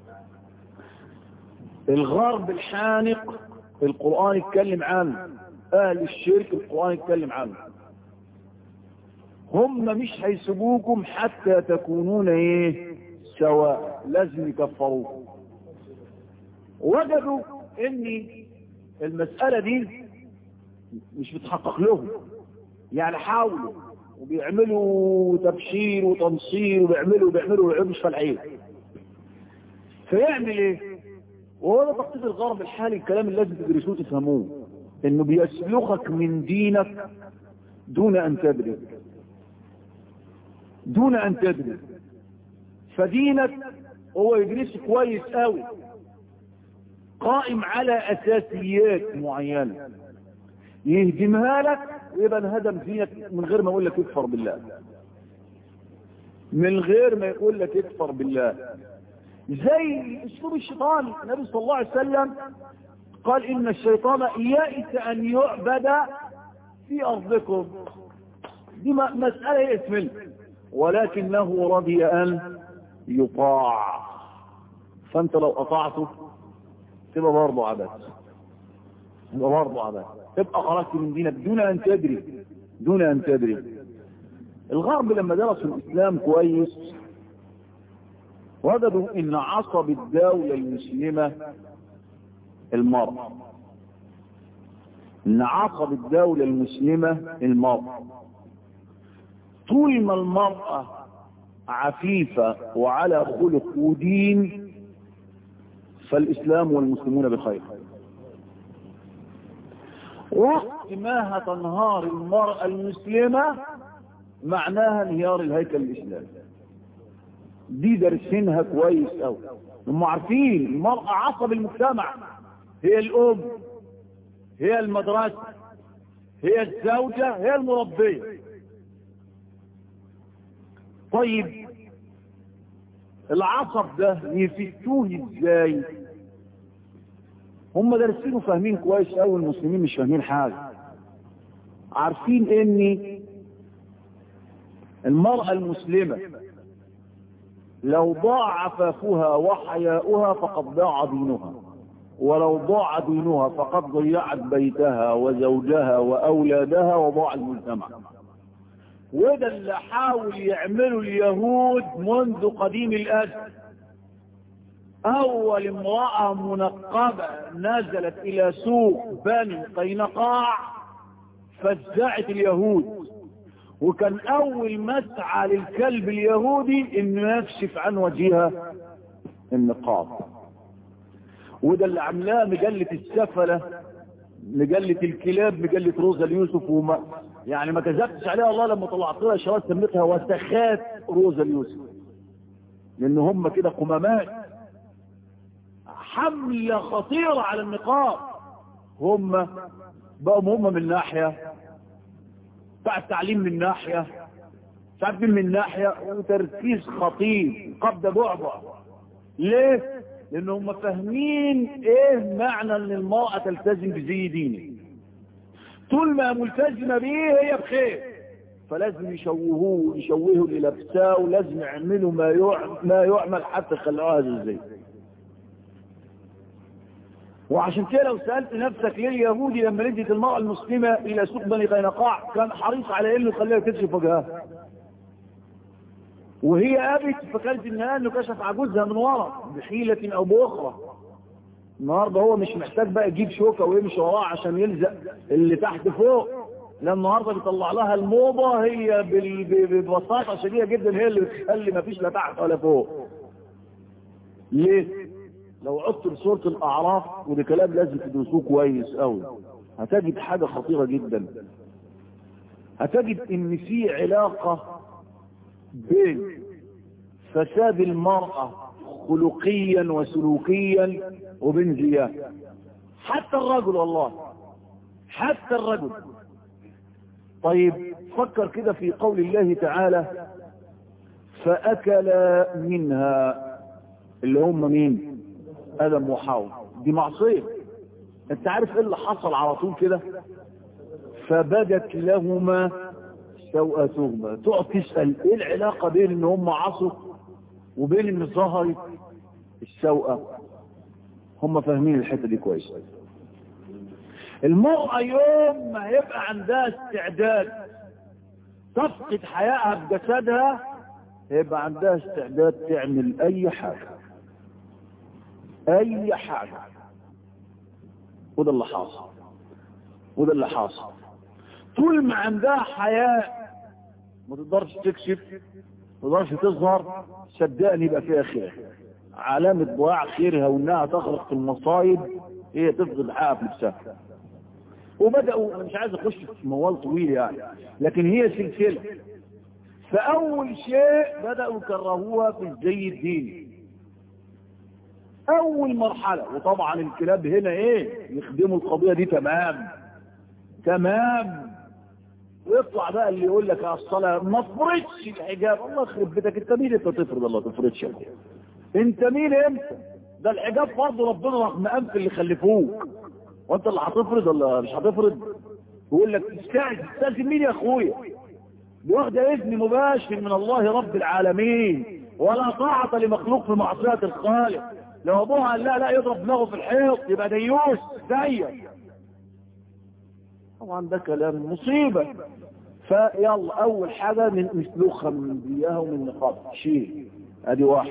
الغرب الحانق القرآن يتكلم عنه اهل الشرك القرآن يتكلم عنه هم مش هيسيبوكم حتى تكونون ايه سواء لازم يكفروكم وجدوا ان المسألة دي مش بتحقق لهم يعني حاولوا وبيعملوا تبشير وتنصير وبيعملوا وبيعملوا ويعملوا مش فالعين فيعمل ايه وهو ده تخطيط الغرب الحالي الكلام اللي لازم تدرسوه تفهموه انه بيسلخك من دينك دون ان تدري دون ان تدري فدينك هو يدرس كويس قوي قائم على اساسيات معينه يهدمها لك ويبقى انهدم دينك من غير ما يقول لك اكفر بالله من غير ما يقول لك اكفر بالله زي اسلوب الشيطان النبي صلى الله عليه وسلم قال ان الشيطان يئس ان يعبد في ارضكم دي م- مسألة يئس منه ولكنه رضي ان يطاع فانت لو اطعته تبقى برضه عبد تبقى برضه عبد تبقى خرجت من دينك دون ان تدري دون ان تدري الغرب لما درسوا الإسلام كويس وجدوا ان عصب الدولة المسلمة المرأة ان عصب الدولة المسلمة المرأة طول ما المرأة عفيفة وعلى خلق ودين فالإسلام والمسلمون بخير وقت ما هتنهار المرأة المسلمة معناها انهيار الهيكل الإسلامي دي دارسينها كويس قوي هم عارفين المرأة عصب المجتمع هي الأم هي المدرسة هي الزوجة هي المربية طيب العصب ده يفتوه ازاي هم دارسين وفاهمين كويس قوي المسلمين مش فاهمين حاجة عارفين ان المرأة المسلمة لو ضاع عفافها وحياؤها فقد ضاع دينها ولو ضاع دينها فقد ضيعت بيتها وزوجها وأولادها وضاع المجتمع وده اللي حاول يعمله اليهود منذ قديم الأزل أول امرأة منقبة نزلت إلى سوق بني قينقاع فزعت اليهود وكان اول مسعى للكلب اليهودي انه يكشف عن وجهها النقاب وده اللي عملاه مجلة السفلة مجلة الكلاب مجلة روزا اليوسف وما يعني ما كذبتش عليها الله لما طلعت لها شرايط سميتها وسخات روزا اليوسف لان هم كده قمامات حملة خطيرة على النقاب هم بقوا هم من ناحية بتاع التعليم من ناحية تعليم من ناحية وتركيز خطير قبضة بعبع ليه؟ لأن هم فاهمين ايه معنى ان المرأة تلتزم بزي ديني طول ما ملتزمة بيه هي بخير فلازم يشوهوه يشوهوا اللي لابساه ولازم يعملوا ما يعمل, ما يعمل حتى يخلوها هذا الزي وعشان كده لو سألت نفسك ليه اليهودي لما ردت المرأة المسلمة إلى سوق بني قينقاع كان حريص على إنه يخليها تكشف وجهها وهي أبت فكانت النهاية إنه كشف عجوزها من ورا بحيلة أو بأخرى النهاردة هو مش محتاج بقى يجيب شوكة ويمشي وراه عشان يلزق اللي تحت فوق لأن النهاردة بيطلع لها الموضة هي ببساطة شديدة جدا هي اللي بتخلي مفيش لا تحت ولا فوق ليه؟ لو عدت لسورة الأعراف وده كلام لازم تدرسوه كويس قوي هتجد حاجة خطيرة جدا هتجد ان في علاقة بين فساد المرأة خلقيا وسلوكيا وبين زياه حتى الرجل والله حتى الرجل طيب فكر كده في قول الله تعالى فأكل منها اللي هم مين ادم وحواء دي معصيه انت عارف ايه اللي حصل على طول كده فبدت لهما سوءتهما تقعد تسال ايه العلاقه بين ان هم عصوا وبين ان ظهرت السوءه هم فاهمين الحته دي كويس المرأة يوم ما يبقى عندها استعداد تفقد حيائها بجسدها يبقى عندها استعداد تعمل اي حاجه اي حاجة وده اللي حاصل وده اللي حاصل طول ما عندها حياء ما تقدرش تكشف ما تقدرش تظهر صدقني يبقى فيها خير علامة ضياع خيرها وانها تغرق في المصايب هي تفقد حقها في نفسها وبدأوا انا مش عايز اخش في موال طويل يعني لكن هي سلسلة فاول شيء بدأوا يكرهوها في الزي الديني اول مرحلة وطبعا الكلاب هنا ايه يخدموا القضية دي تمام تمام ويطلع بقى اللي يقول لك الصلاة ما تفرضش الحجاب الله يخرب بيتك انت مين انت تفرض الله تفرضش انت مين انت ده الحجاب فرض ربنا رغم انف اللي خلفوك وانت اللي هتفرض ولا مش هتفرض يقول لك استاذن استاذن مين يا اخويا دي واخده اذن مباشر من الله رب العالمين ولا طاعة لمخلوق في معصية الخالق لو ابوها قال لا لا يضرب دماغه في الحيط يبقى ديوس زيك طبعا ده كلام مصيبة فيلا اول حاجة من نسلخها من ديها ومن نقاب شيء ادي واحد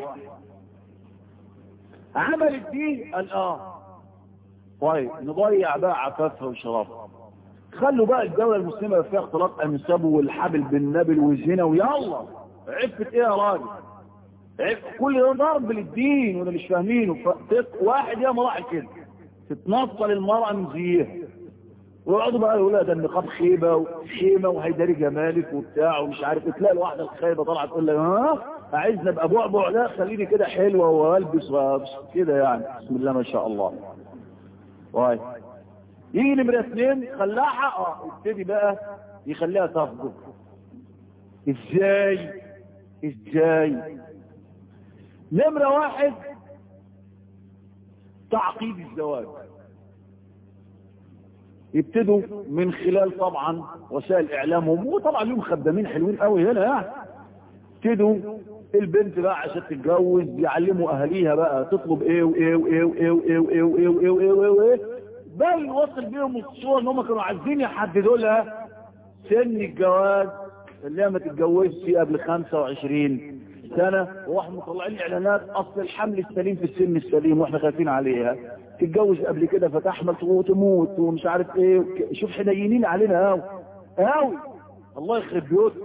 عمل الدين قال اه طيب نضيع بقى عفافها وشرابها خلوا بقى الدولة المسلمة فيها اختلاط انساب والحبل بالنبل والزنا ويلا عفت ايه يا راجل عف كل ده ضرب للدين وانا مش فاهمينه فتك واحد يا مراحل كده تتنطل المرأة من زيها ويقعدوا بقى يقولوا ده النقاب خيبة وخيمة وهيداري جمالك وبتاع ومش عارف تلاقي الواحدة الخايبة طالعة تقول لك ها عايزني ابقى بعبع لا خليني كده حلوة والبس كده يعني بسم الله ما شاء الله طيب يجي نمرة اثنين خلاها اه يبتدي بقى يخليها تفضل ازاي ازاي نمرة واحد تعقيد الزواج يبتدوا من خلال طبعا وسائل اعلامهم وطبعا لهم خدامين حلوين قوي هنا يعني يبتدوا البنت بقى عشان تتجوز يعلموا اهاليها بقى تطلب ايه وايه وايه وايه وايه وايه وايه وايه وايه وايه وايه بل وصل بيهم الصور ان هم كانوا عايزين يحددوا لها سن الجواز اللي هي ما تتجوزش قبل 25 سنة واحنا مطلعين اعلانات اصل الحمل السليم في السن السليم واحنا خايفين عليها تتجوز قبل كده فتحمل وتموت ومش عارف ايه شوف حنينين علينا قوي قوي الله يخرب بيوتنا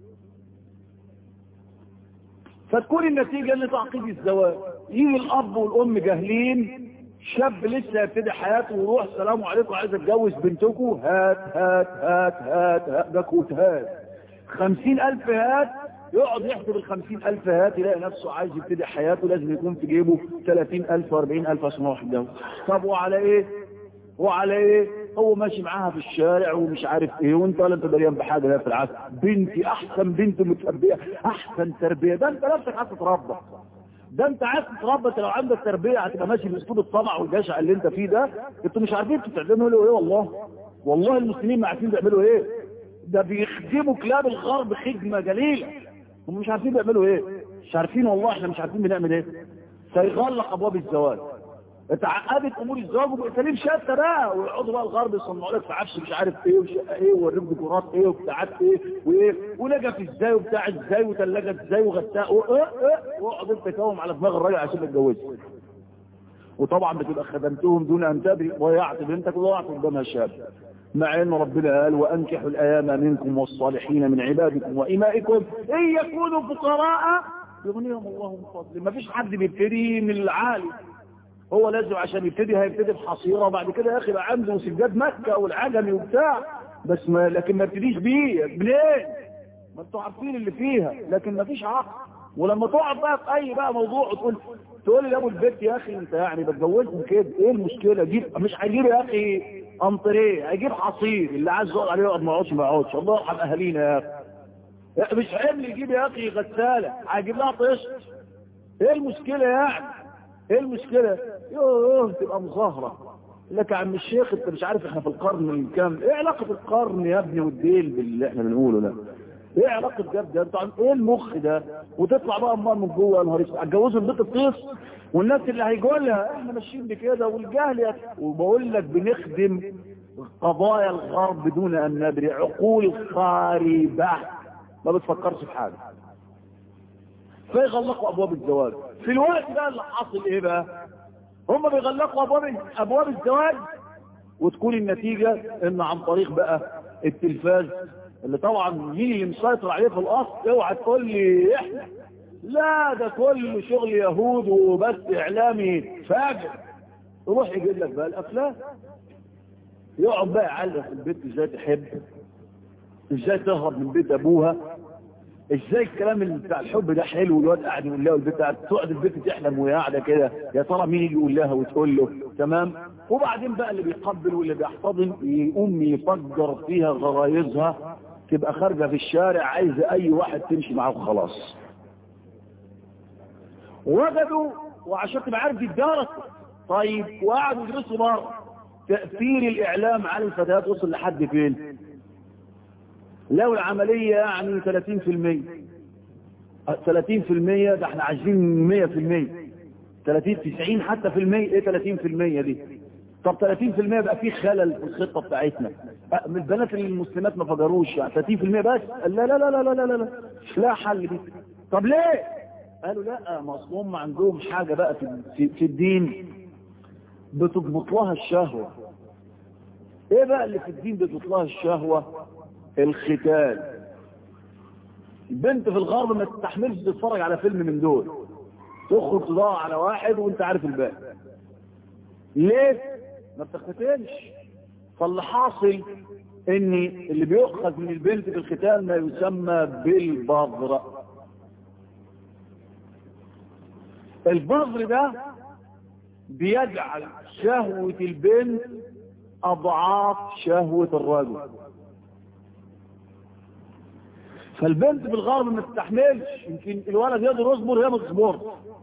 فتكون النتيجة ان تعقيد الزواج يجي الاب والام جاهلين شاب لسه يبتدي حياته ويروح السلام عليكم عايز اتجوز بنتكم هات هات هات هات هات ده كوت هات خمسين الف هات يقعد يحسب الخمسين الف هات يلاقي نفسه عايز يبتدي حياته لازم يكون في جيبه ثلاثين الف واربعين الف عشان يروح يتجوز طب وعلى ايه وعلى ايه هو ماشي معاها في الشارع ومش عارف ايه وانت ولا انت دريان بحاجه لا في العسل بنتي احسن بنت متربيه احسن تربيه ده انت نفسك عايز تتربى ده انت عايز تتربى لو عندك تربيه هتبقى ماشي باسلوب الطمع والجشع اللي انت فيه ده انتوا مش عارفين انتوا بتعملوا ايه والله والله المسلمين ما عارفين بيعملوا ايه ده بيخدموا كلاب الغرب خدمه جليله هم مش عارفين بيعملوا ايه مش عارفين والله احنا مش عارفين بنعمل ايه سيغلق ابواب الزواج اتعقدت امور الزواج وباساليب شتى بقى ويقعدوا بقى الغرب يصنعوا لك في عفش مش عارف ايه وشقه ايه ووريك ديكورات ايه وبتاعات ايه وايه ونجف ازاي وبتاع ازاي وثلاجه ازاي وغساء واقعد انت تكوم على دماغ الراجل عشان تتجوزه وطبعا بتبقى خدمتهم دون ان تدري ضيعت بنتك وضيعت قدامها شاب مع ان ربنا قال وانكحوا الايام منكم والصالحين من عبادكم وامائكم ان يكونوا فقراء يغنيهم الله من فضله ما فيش حد بيبتدي من العالي هو لازم عشان يبتدي هيبتدي بحصيره وبعد كده يا اخي بقى عنده سجاد مكه والعجمي وبتاع بس ما لكن ما ابتديش بيه منين؟ ما انتوا عارفين اللي فيها لكن ما فيش عقل ولما تقعد بقى في اي بقى موضوع وتقول تقول لي لابو البيت يا اخي انت يعني بتجوزهم كده ايه المشكله جيب مش هيجيب يا اخي انطريه هيجيب حصير اللي عايز يقعد عليه يقعد ما يقعدش ما يقعدش الله يرحم اهالينا يا اخي مش حمل يجيب يا اخي غساله هيجيب لها طشت ايه المشكله يعني ايه المشكله يوه تبقى مظاهره لك يا عم الشيخ انت مش عارف احنا في القرن الكام ايه علاقه القرن يا ابني والديل باللي احنا بنقوله ده ايه علاقه ده ده انت ايه المخ ده وتطلع بقى امال من جوه يا نهار اسود هتجوزوا البيت الطيس والناس اللي هيجوا لها احنا ماشيين بكده والجهل يا وبقول لك بنخدم قضايا الغرب بدون ان ندري عقول خاربه ما بتفكرش في حاجه فيغلقوا ابواب الزواج في الوقت بقى اللي حاصل ايه بقى هم بيغلقوا ابواب ابواب الزواج وتكون النتيجه ان عن طريق بقى التلفاز اللي طبعا مين اللي مسيطر عليه في الاصل اوعى تقول لي احنا لا ده كله شغل يهود وبس اعلامي فاجر يروح يجيب لك بقى الافلام يقعد بقى يعلق في البيت ازاي تحب ازاي تهرب من بيت ابوها ازاي الكلام اللي بتاع الحب ده حلو الواد قاعد يقول لها والبنت تقعد البنت تحلم وهي قاعده كده يا ترى مين يجي يقول لها وتقول له تمام وبعدين بقى اللي بيقبل واللي بيحتضن يقوم يفجر فيها غرايزها تبقى خارجه في الشارع عايزه اي واحد تمشي معاه وخلاص وجدوا وعشان تبقى عارف دي الدرس طيب وقعدوا يدرسوا بره تاثير الاعلام على الفتيات وصل لحد فين لو العملية يعني 30% 30% ده احنا عايزين 100% 30 90 حتى في المية ايه 30% دي طب 30% يبقى في خلل في الخطه بتاعتنا من البنات اللي المسلمات ما فجروش يعني 30% بس قال لا لا لا لا لا لا لا مش لا حل دي طب ليه قالوا لا ما اصل هم عندهم حاجه بقى في, في, في الدين بتضبط لها الشهوه ايه بقى اللي في الدين بتضبط لها الشهوه الختان البنت في الغرب ما تستحملش تتفرج على فيلم من دول تخرج تدور على واحد وانت عارف الباقي ليه ما بتختتنش فاللي حاصل ان اللي بيؤخذ من البنت في الختان ما يسمى بالبذر البذر ده بيجعل شهوة البنت اضعاف شهوة الرجل فالبنت في الغرب ما تستحملش يمكن الولد يقدر يصبر هي ما تصبرش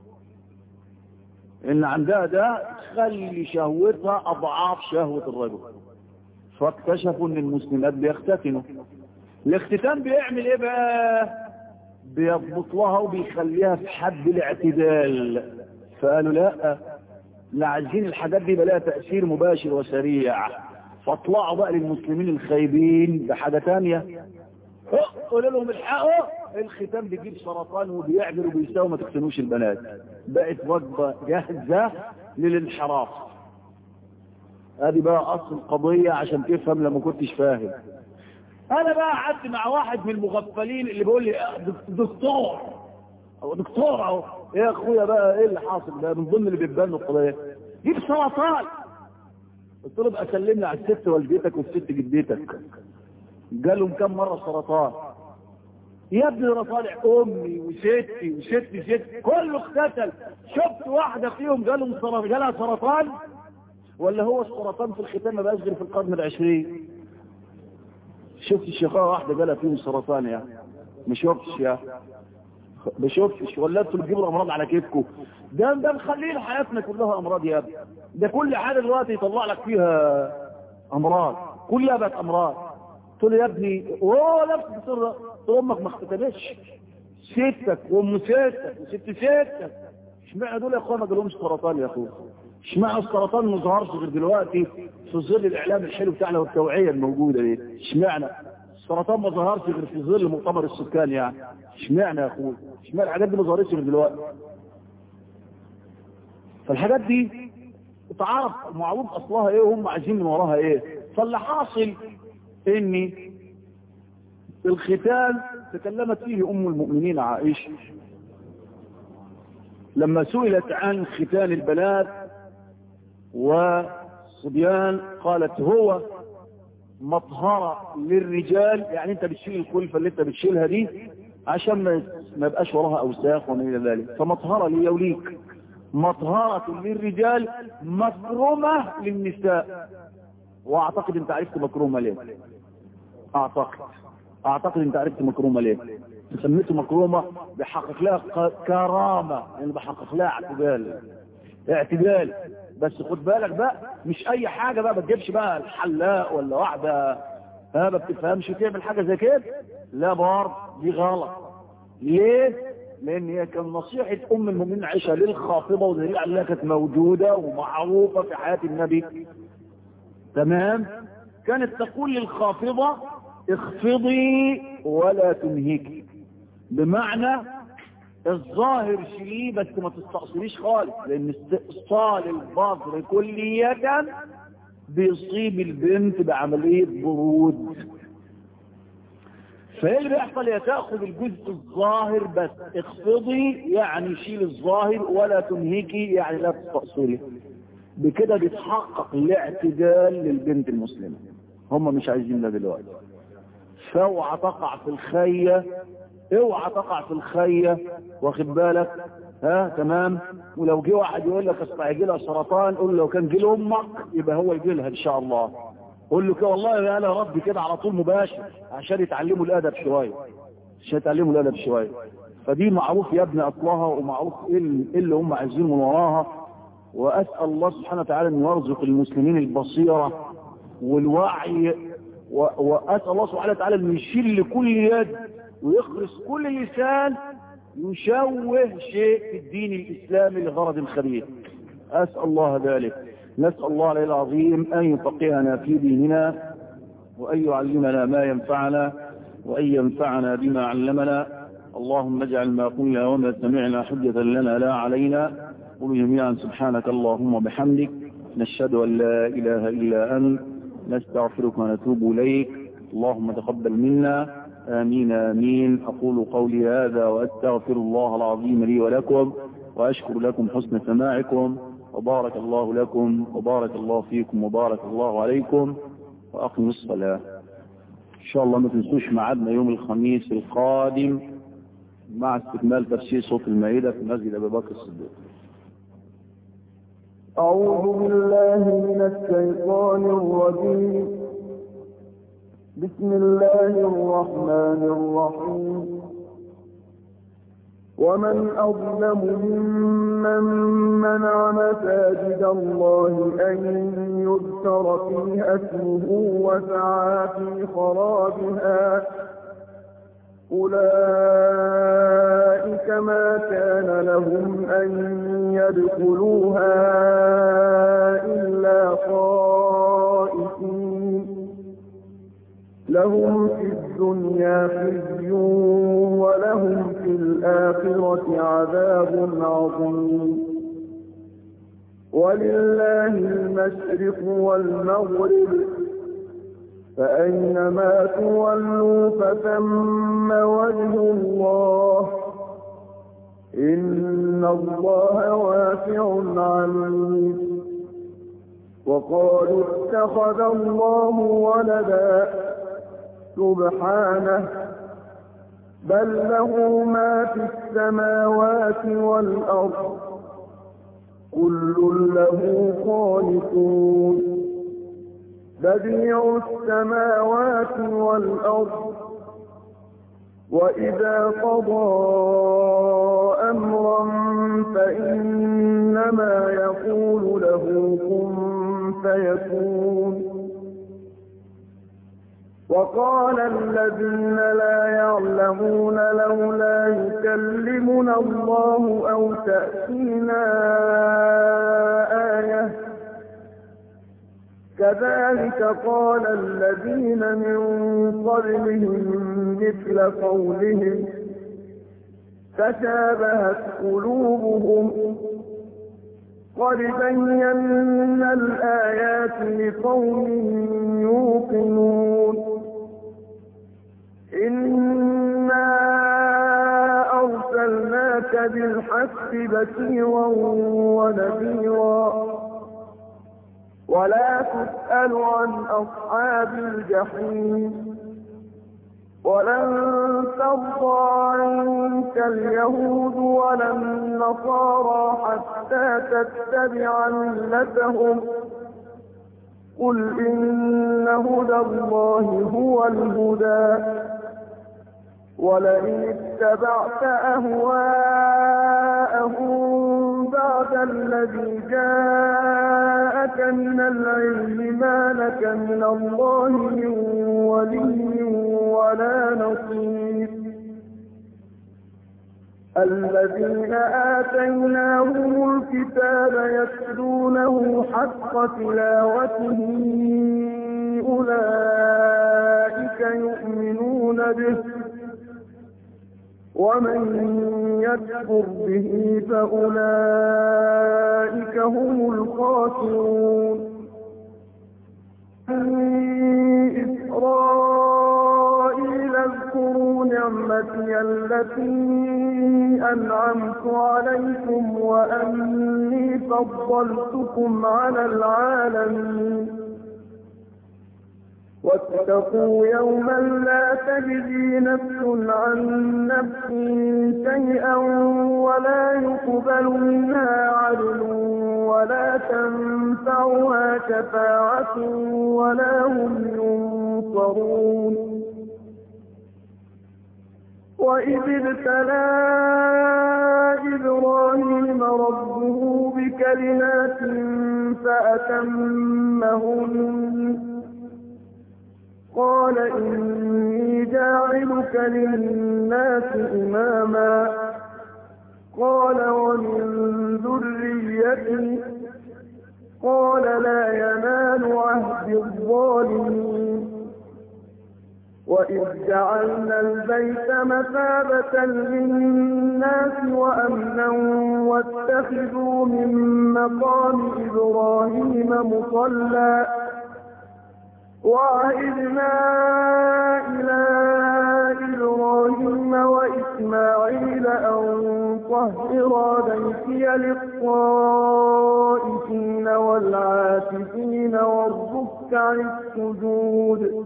ان عندها ده تخلي شهوتها اضعاف شهوة الرجل فاكتشفوا ان المسلمات بيختتنوا الاختتان بيعمل ايه بقى بيضبط لها وبيخليها في حد الاعتدال فقالوا لا لا عايزين الحاجات دي بلاها تأثير مباشر وسريع فاطلعوا بقى للمسلمين الخايبين بحاجة تانية قولوا لهم الحقوا الختام بيجيب سرطان وبيعمل وبيساوي ما تختنوش البنات بقت وجبة جاهزة للانحراف هذه بقى اصل القضية عشان تفهم لما كنتش فاهم انا بقى قعدت مع واحد من المغفلين اللي بيقول لي دكتور او دكتور اهو ايه يا اخويا بقى ايه اللي حاصل ده من ضمن اللي بيبان القضية جيب سرطان قلت له بقى سلمني على الست والدتك والست جدتك جالهم كم مرة سرطان يا ابني انا طالع امي وستي وستي ستي كله اختتل شفت واحدة فيهم جالهم سرطان جالها سرطان ولا هو السرطان في الختان ما بقاش غير في القرن العشرين شفت الشيخة واحدة جالها فيهم سرطان يا ما شفتش يا ما شفتش ولا انتوا بتجيبوا الامراض على كيفكم ده ده مخلين حياتنا كلها امراض يا ابني ده كل حاجه دلوقتي يطلع لك فيها امراض كلها بقت امراض قلت له يا ابني اوه نفس بسرعه امك ما اختتنتش ستك وام ستك وست ستك اشمعنى دول يا اخوان ما جالهمش سرطان يا اخويا اشمعنى السرطان ما ظهرش غير دلوقتي في ظل الاعلام الحلو بتاعنا والتوعيه الموجوده دي اشمعنى السرطان ما ظهرش غير في ظل مؤتمر السكان يعني اشمعنى يا اخويا اشمعنى الحاجات دي ما ظهرتش غير دلوقتي فالحاجات دي تعرف معروف اصلها ايه وهم عايزين من وراها ايه فاللي حاصل ان الختان تكلمت فيه ام المؤمنين عائشة لما سئلت عن ختان البنات والصبيان قالت هو مطهرة للرجال يعني انت بتشيل الكلفة اللي انت بتشيلها دي عشان ما يبقاش وراها اوساخ وما الى ذلك فمطهرة لي وليك مطهرة للرجال مكرمة للنساء واعتقد انت عرفت مكرومة ليه اعتقد اعتقد انت عرفت مكرومة ليه سميته مكرومة بحقق لها كرامة يعني بحقق لها اعتدال اعتدال بس خد بالك بقى مش اي حاجة بقى ما تجيبش بقى الحلاق ولا واحدة ها ما بتفهمش تعمل حاجة زي كده لا بار دي غلط ليه لان هي كان نصيحة ام المؤمنين عائشة للخاطبة ودليل على انها كانت موجودة ومعروفة في حياة النبي تمام كانت تقول للخافضة اخفضي ولا تنهكي بمعنى الظاهر شيء بس ما تستقصريش خالص لان استئصال البصر كلية بيصيب البنت بعملية برود فايه اللي بيحصل يا تاخذ الجزء الظاهر بس اخفضي يعني شيل الظاهر ولا تنهكي يعني لا تستقصري بكده بيتحقق الاعتدال للبنت المسلمة هم مش عايزين ده دلوقتي فاوعى تقع في الخية اوعى تقع في الخية واخد بالك ها تمام ولو جه واحد يقول لك اصل هيجي لها سرطان قول له لو كان جه لامك يبقى هو يجي لها ان شاء الله قول له كده والله يا انا ربي كده على طول مباشر عشان يتعلموا الادب شويه عشان يتعلموا الادب شويه فدي معروف يا ابني اصلها ومعروف ايه اللي هم عايزينه من وراها واسال الله سبحانه وتعالى ان يرزق المسلمين البصيره والوعي واسال الله سبحانه وتعالى ان يشيل لكل يد ويخرس كل لسان يشوه شيء في الدين الاسلامي لغرض خبيث اسال الله ذلك نسأل الله العلي العظيم أن يفقهنا في ديننا وأن يعلمنا ما ينفعنا وأن ينفعنا بما علمنا اللهم اجعل ما قلنا وما سمعنا حجة لنا لا علينا قل جميعا سبحانك اللهم وبحمدك نشهد أن لا إله إلا أنت نستغفرك ونتوب إليك اللهم تقبل منا آمين آمين أقول قولي هذا وأستغفر الله العظيم لي ولكم وأشكر لكم حسن سماعكم وبارك الله لكم وبارك الله فيكم وبارك الله عليكم وأقم الصلاة إن شاء الله ما تنسوش ميعادنا يوم الخميس القادم مع استكمال تفسير صوت المائدة في مسجد أبي بكر الصديق أعوذ بالله من الشيطان الرجيم بسم الله الرحمن الرحيم ومن أظلم ممن منع مساجد الله أن يذكر فيها اسمه وسعى في خرابها أولئك ما كان لهم أن يدخلوها إلا خائفين لهم في الدنيا خزي ولهم في الآخرة عذاب عظيم ولله المشرق والمغرب فأينما تولوا فثم وجه الله إن الله واسع عليم وقالوا اتخذ الله ولدا سبحانه بل له ما في السماوات والأرض كل له خالقون بديع السماوات والأرض وإذا قضى أمرا فإنما يقول له كن فيكون وقال الذين لا يعلمون لولا يكلمنا الله أو تأتينا آية كذلك قال الذين من قبلهم مثل قولهم تشابهت قلوبهم قد بينا الآيات لقوم يوقنون إنا أرسلناك بالحق بشيرا ونذيرا ولا تسأل عن أصحاب الجحيم ولن ترضى عنك اليهود ولا النصارى حتى تتبع ملتهم قل إن هدى الله هو الهدى ولئن اتبعت أهواءهم بعد الذي جاءك من العلم ما لك من الله من ولي ولا نصير الذين آتيناهم الكتاب يتلونه حق تلاوته أولئك يؤمنون به ومن يكفر به فأولئك هم الخاسرون إسرائيل اذكروا نعمتي التي أنعمت عليكم وأني فضلتكم على العالمين واتقوا يوما لا تجزي نفس عن نفس شيئا ولا يقبل منها عدل ولا تنفعها شفاعة ولا هم ينصرون وإذ ابتلى إبراهيم ربه بكلمات فأتمهن قال إني جاعلك للناس إماما قال ومن ذريتي قال لا ينال عهد الظالمين وإذ جعلنا البيت مثابة للناس وأمنا واتخذوا من مقام إبراهيم مصلى وعهدنا إلى إبراهيم وإسماعيل أن طهرا بيتي للطائفين والعاكفين والركع السجود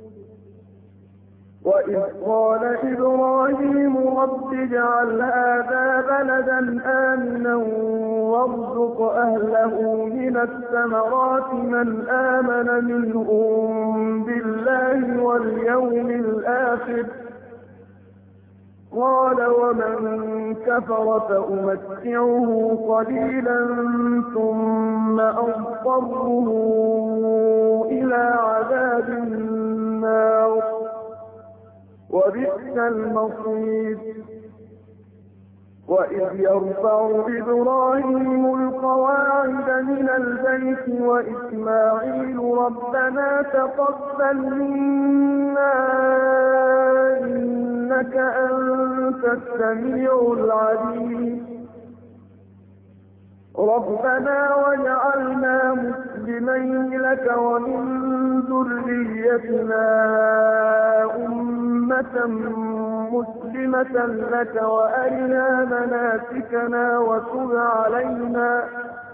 وإذ قال إبراهيم رب اجعل هذا بلدا آمنا وارزق أهله من الثمرات من آمن منهم بالله واليوم الآخر قال ومن كفر فأمتعه قليلا ثم أضطره إلى عذاب النار وبئس المصير وإذ يرفع إبراهيم القواعد من البيت وإسماعيل ربنا تقبل منا إنك أنت السميع العليم ربنا واجعلنا مسلمين لك ومن ذريتنا أمة مسلمة لك وأرنا مناسكنا وتب علينا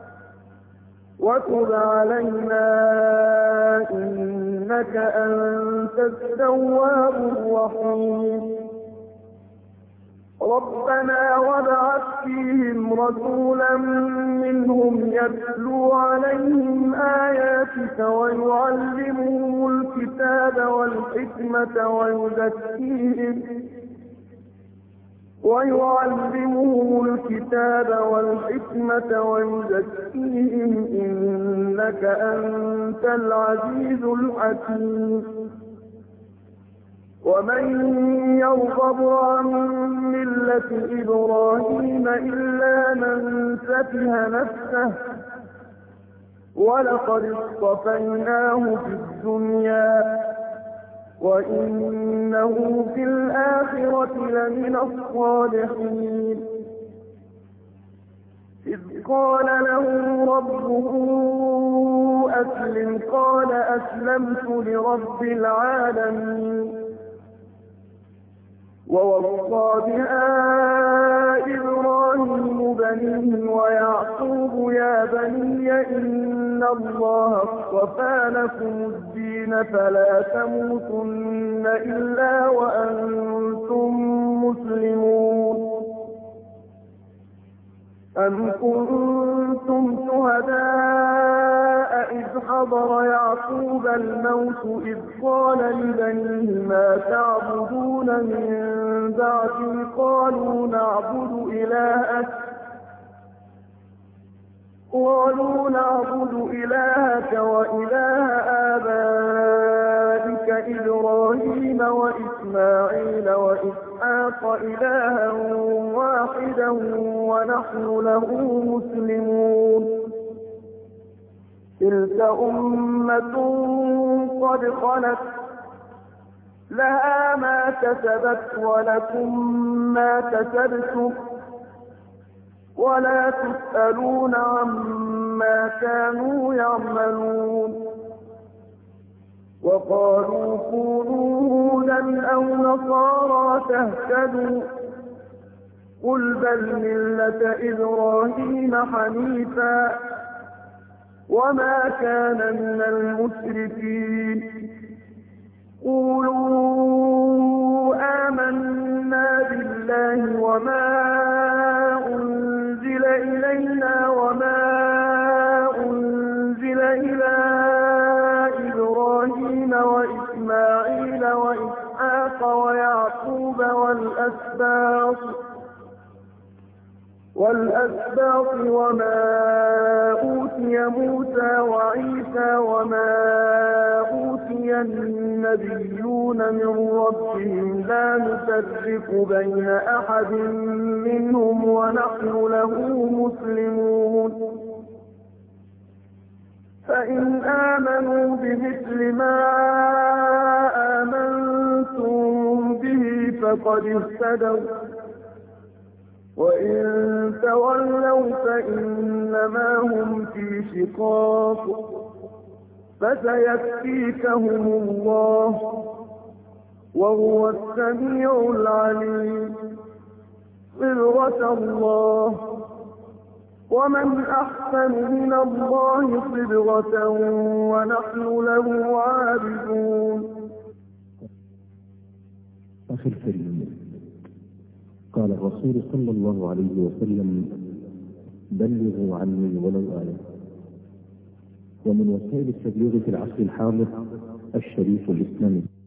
وتب علينا إنك أنت التواب الرحيم ربنا وابعث فيهم رسولا منهم يتلو عليهم آياتك ويعلمهم الكتاب والحكمة ويزكيهم ويعلمهم الكتاب والحكمة ويزكيهم إنك أنت العزيز الحكيم ومن يرغب عن ملة إبراهيم إلا من سفه نفسه ولقد اصطفيناه في الدنيا وإنه في الآخرة لمن الصالحين إذ قال له ربه أسلم قال أسلمت لرب العالمين ووصى بها إبراهيم بنيه ويعقوب يا بني إن الله اصطفى لكم الدين فلا تموتن إلا وأنتم مسلمون أم كنتم شهداء إذ حضر يعقوب الموت إذ قال لبنيه ما تعبدون من بعدي قالوا نعبد إلهك قالوا نعبد إلهك وإله آبائك إبراهيم وإسماعيل وإسحاق إلها واحدا ونحن له مسلمون تلك أمة قد خلت لها ما كسبت ولكم ما كسبتم ولا تسألون عما كانوا يعملون وقالوا كونوا هودا أو نصارى تهتدوا قل بل ملة إبراهيم حنيفا وما كان من المشركين قولوا آمنا بالله وما أنزل إلينا وما أنزل إلى إبراهيم وإسماعيل وإسحاق ويعقوب والأسباط والأسباط وما أوتي موسى وعيسى وما أوتي النبيون من ربهم لا نفرق بين أحد منهم ونحن له مسلمون فإن آمنوا بمثل ما آمنتم به فقد اهتدوا وإن تولوا فإنما هم في شقاق فسيكفيكهم الله وهو السميع العليم صبغة الله ومن أحسن من الله صبغة ونحن له عابدون أخي الكريم قال الرسول صلى الله عليه وسلم بلغوا عني ولو آية ومن وسائل التبليغ في العصر الحاضر الشريف الإسلامي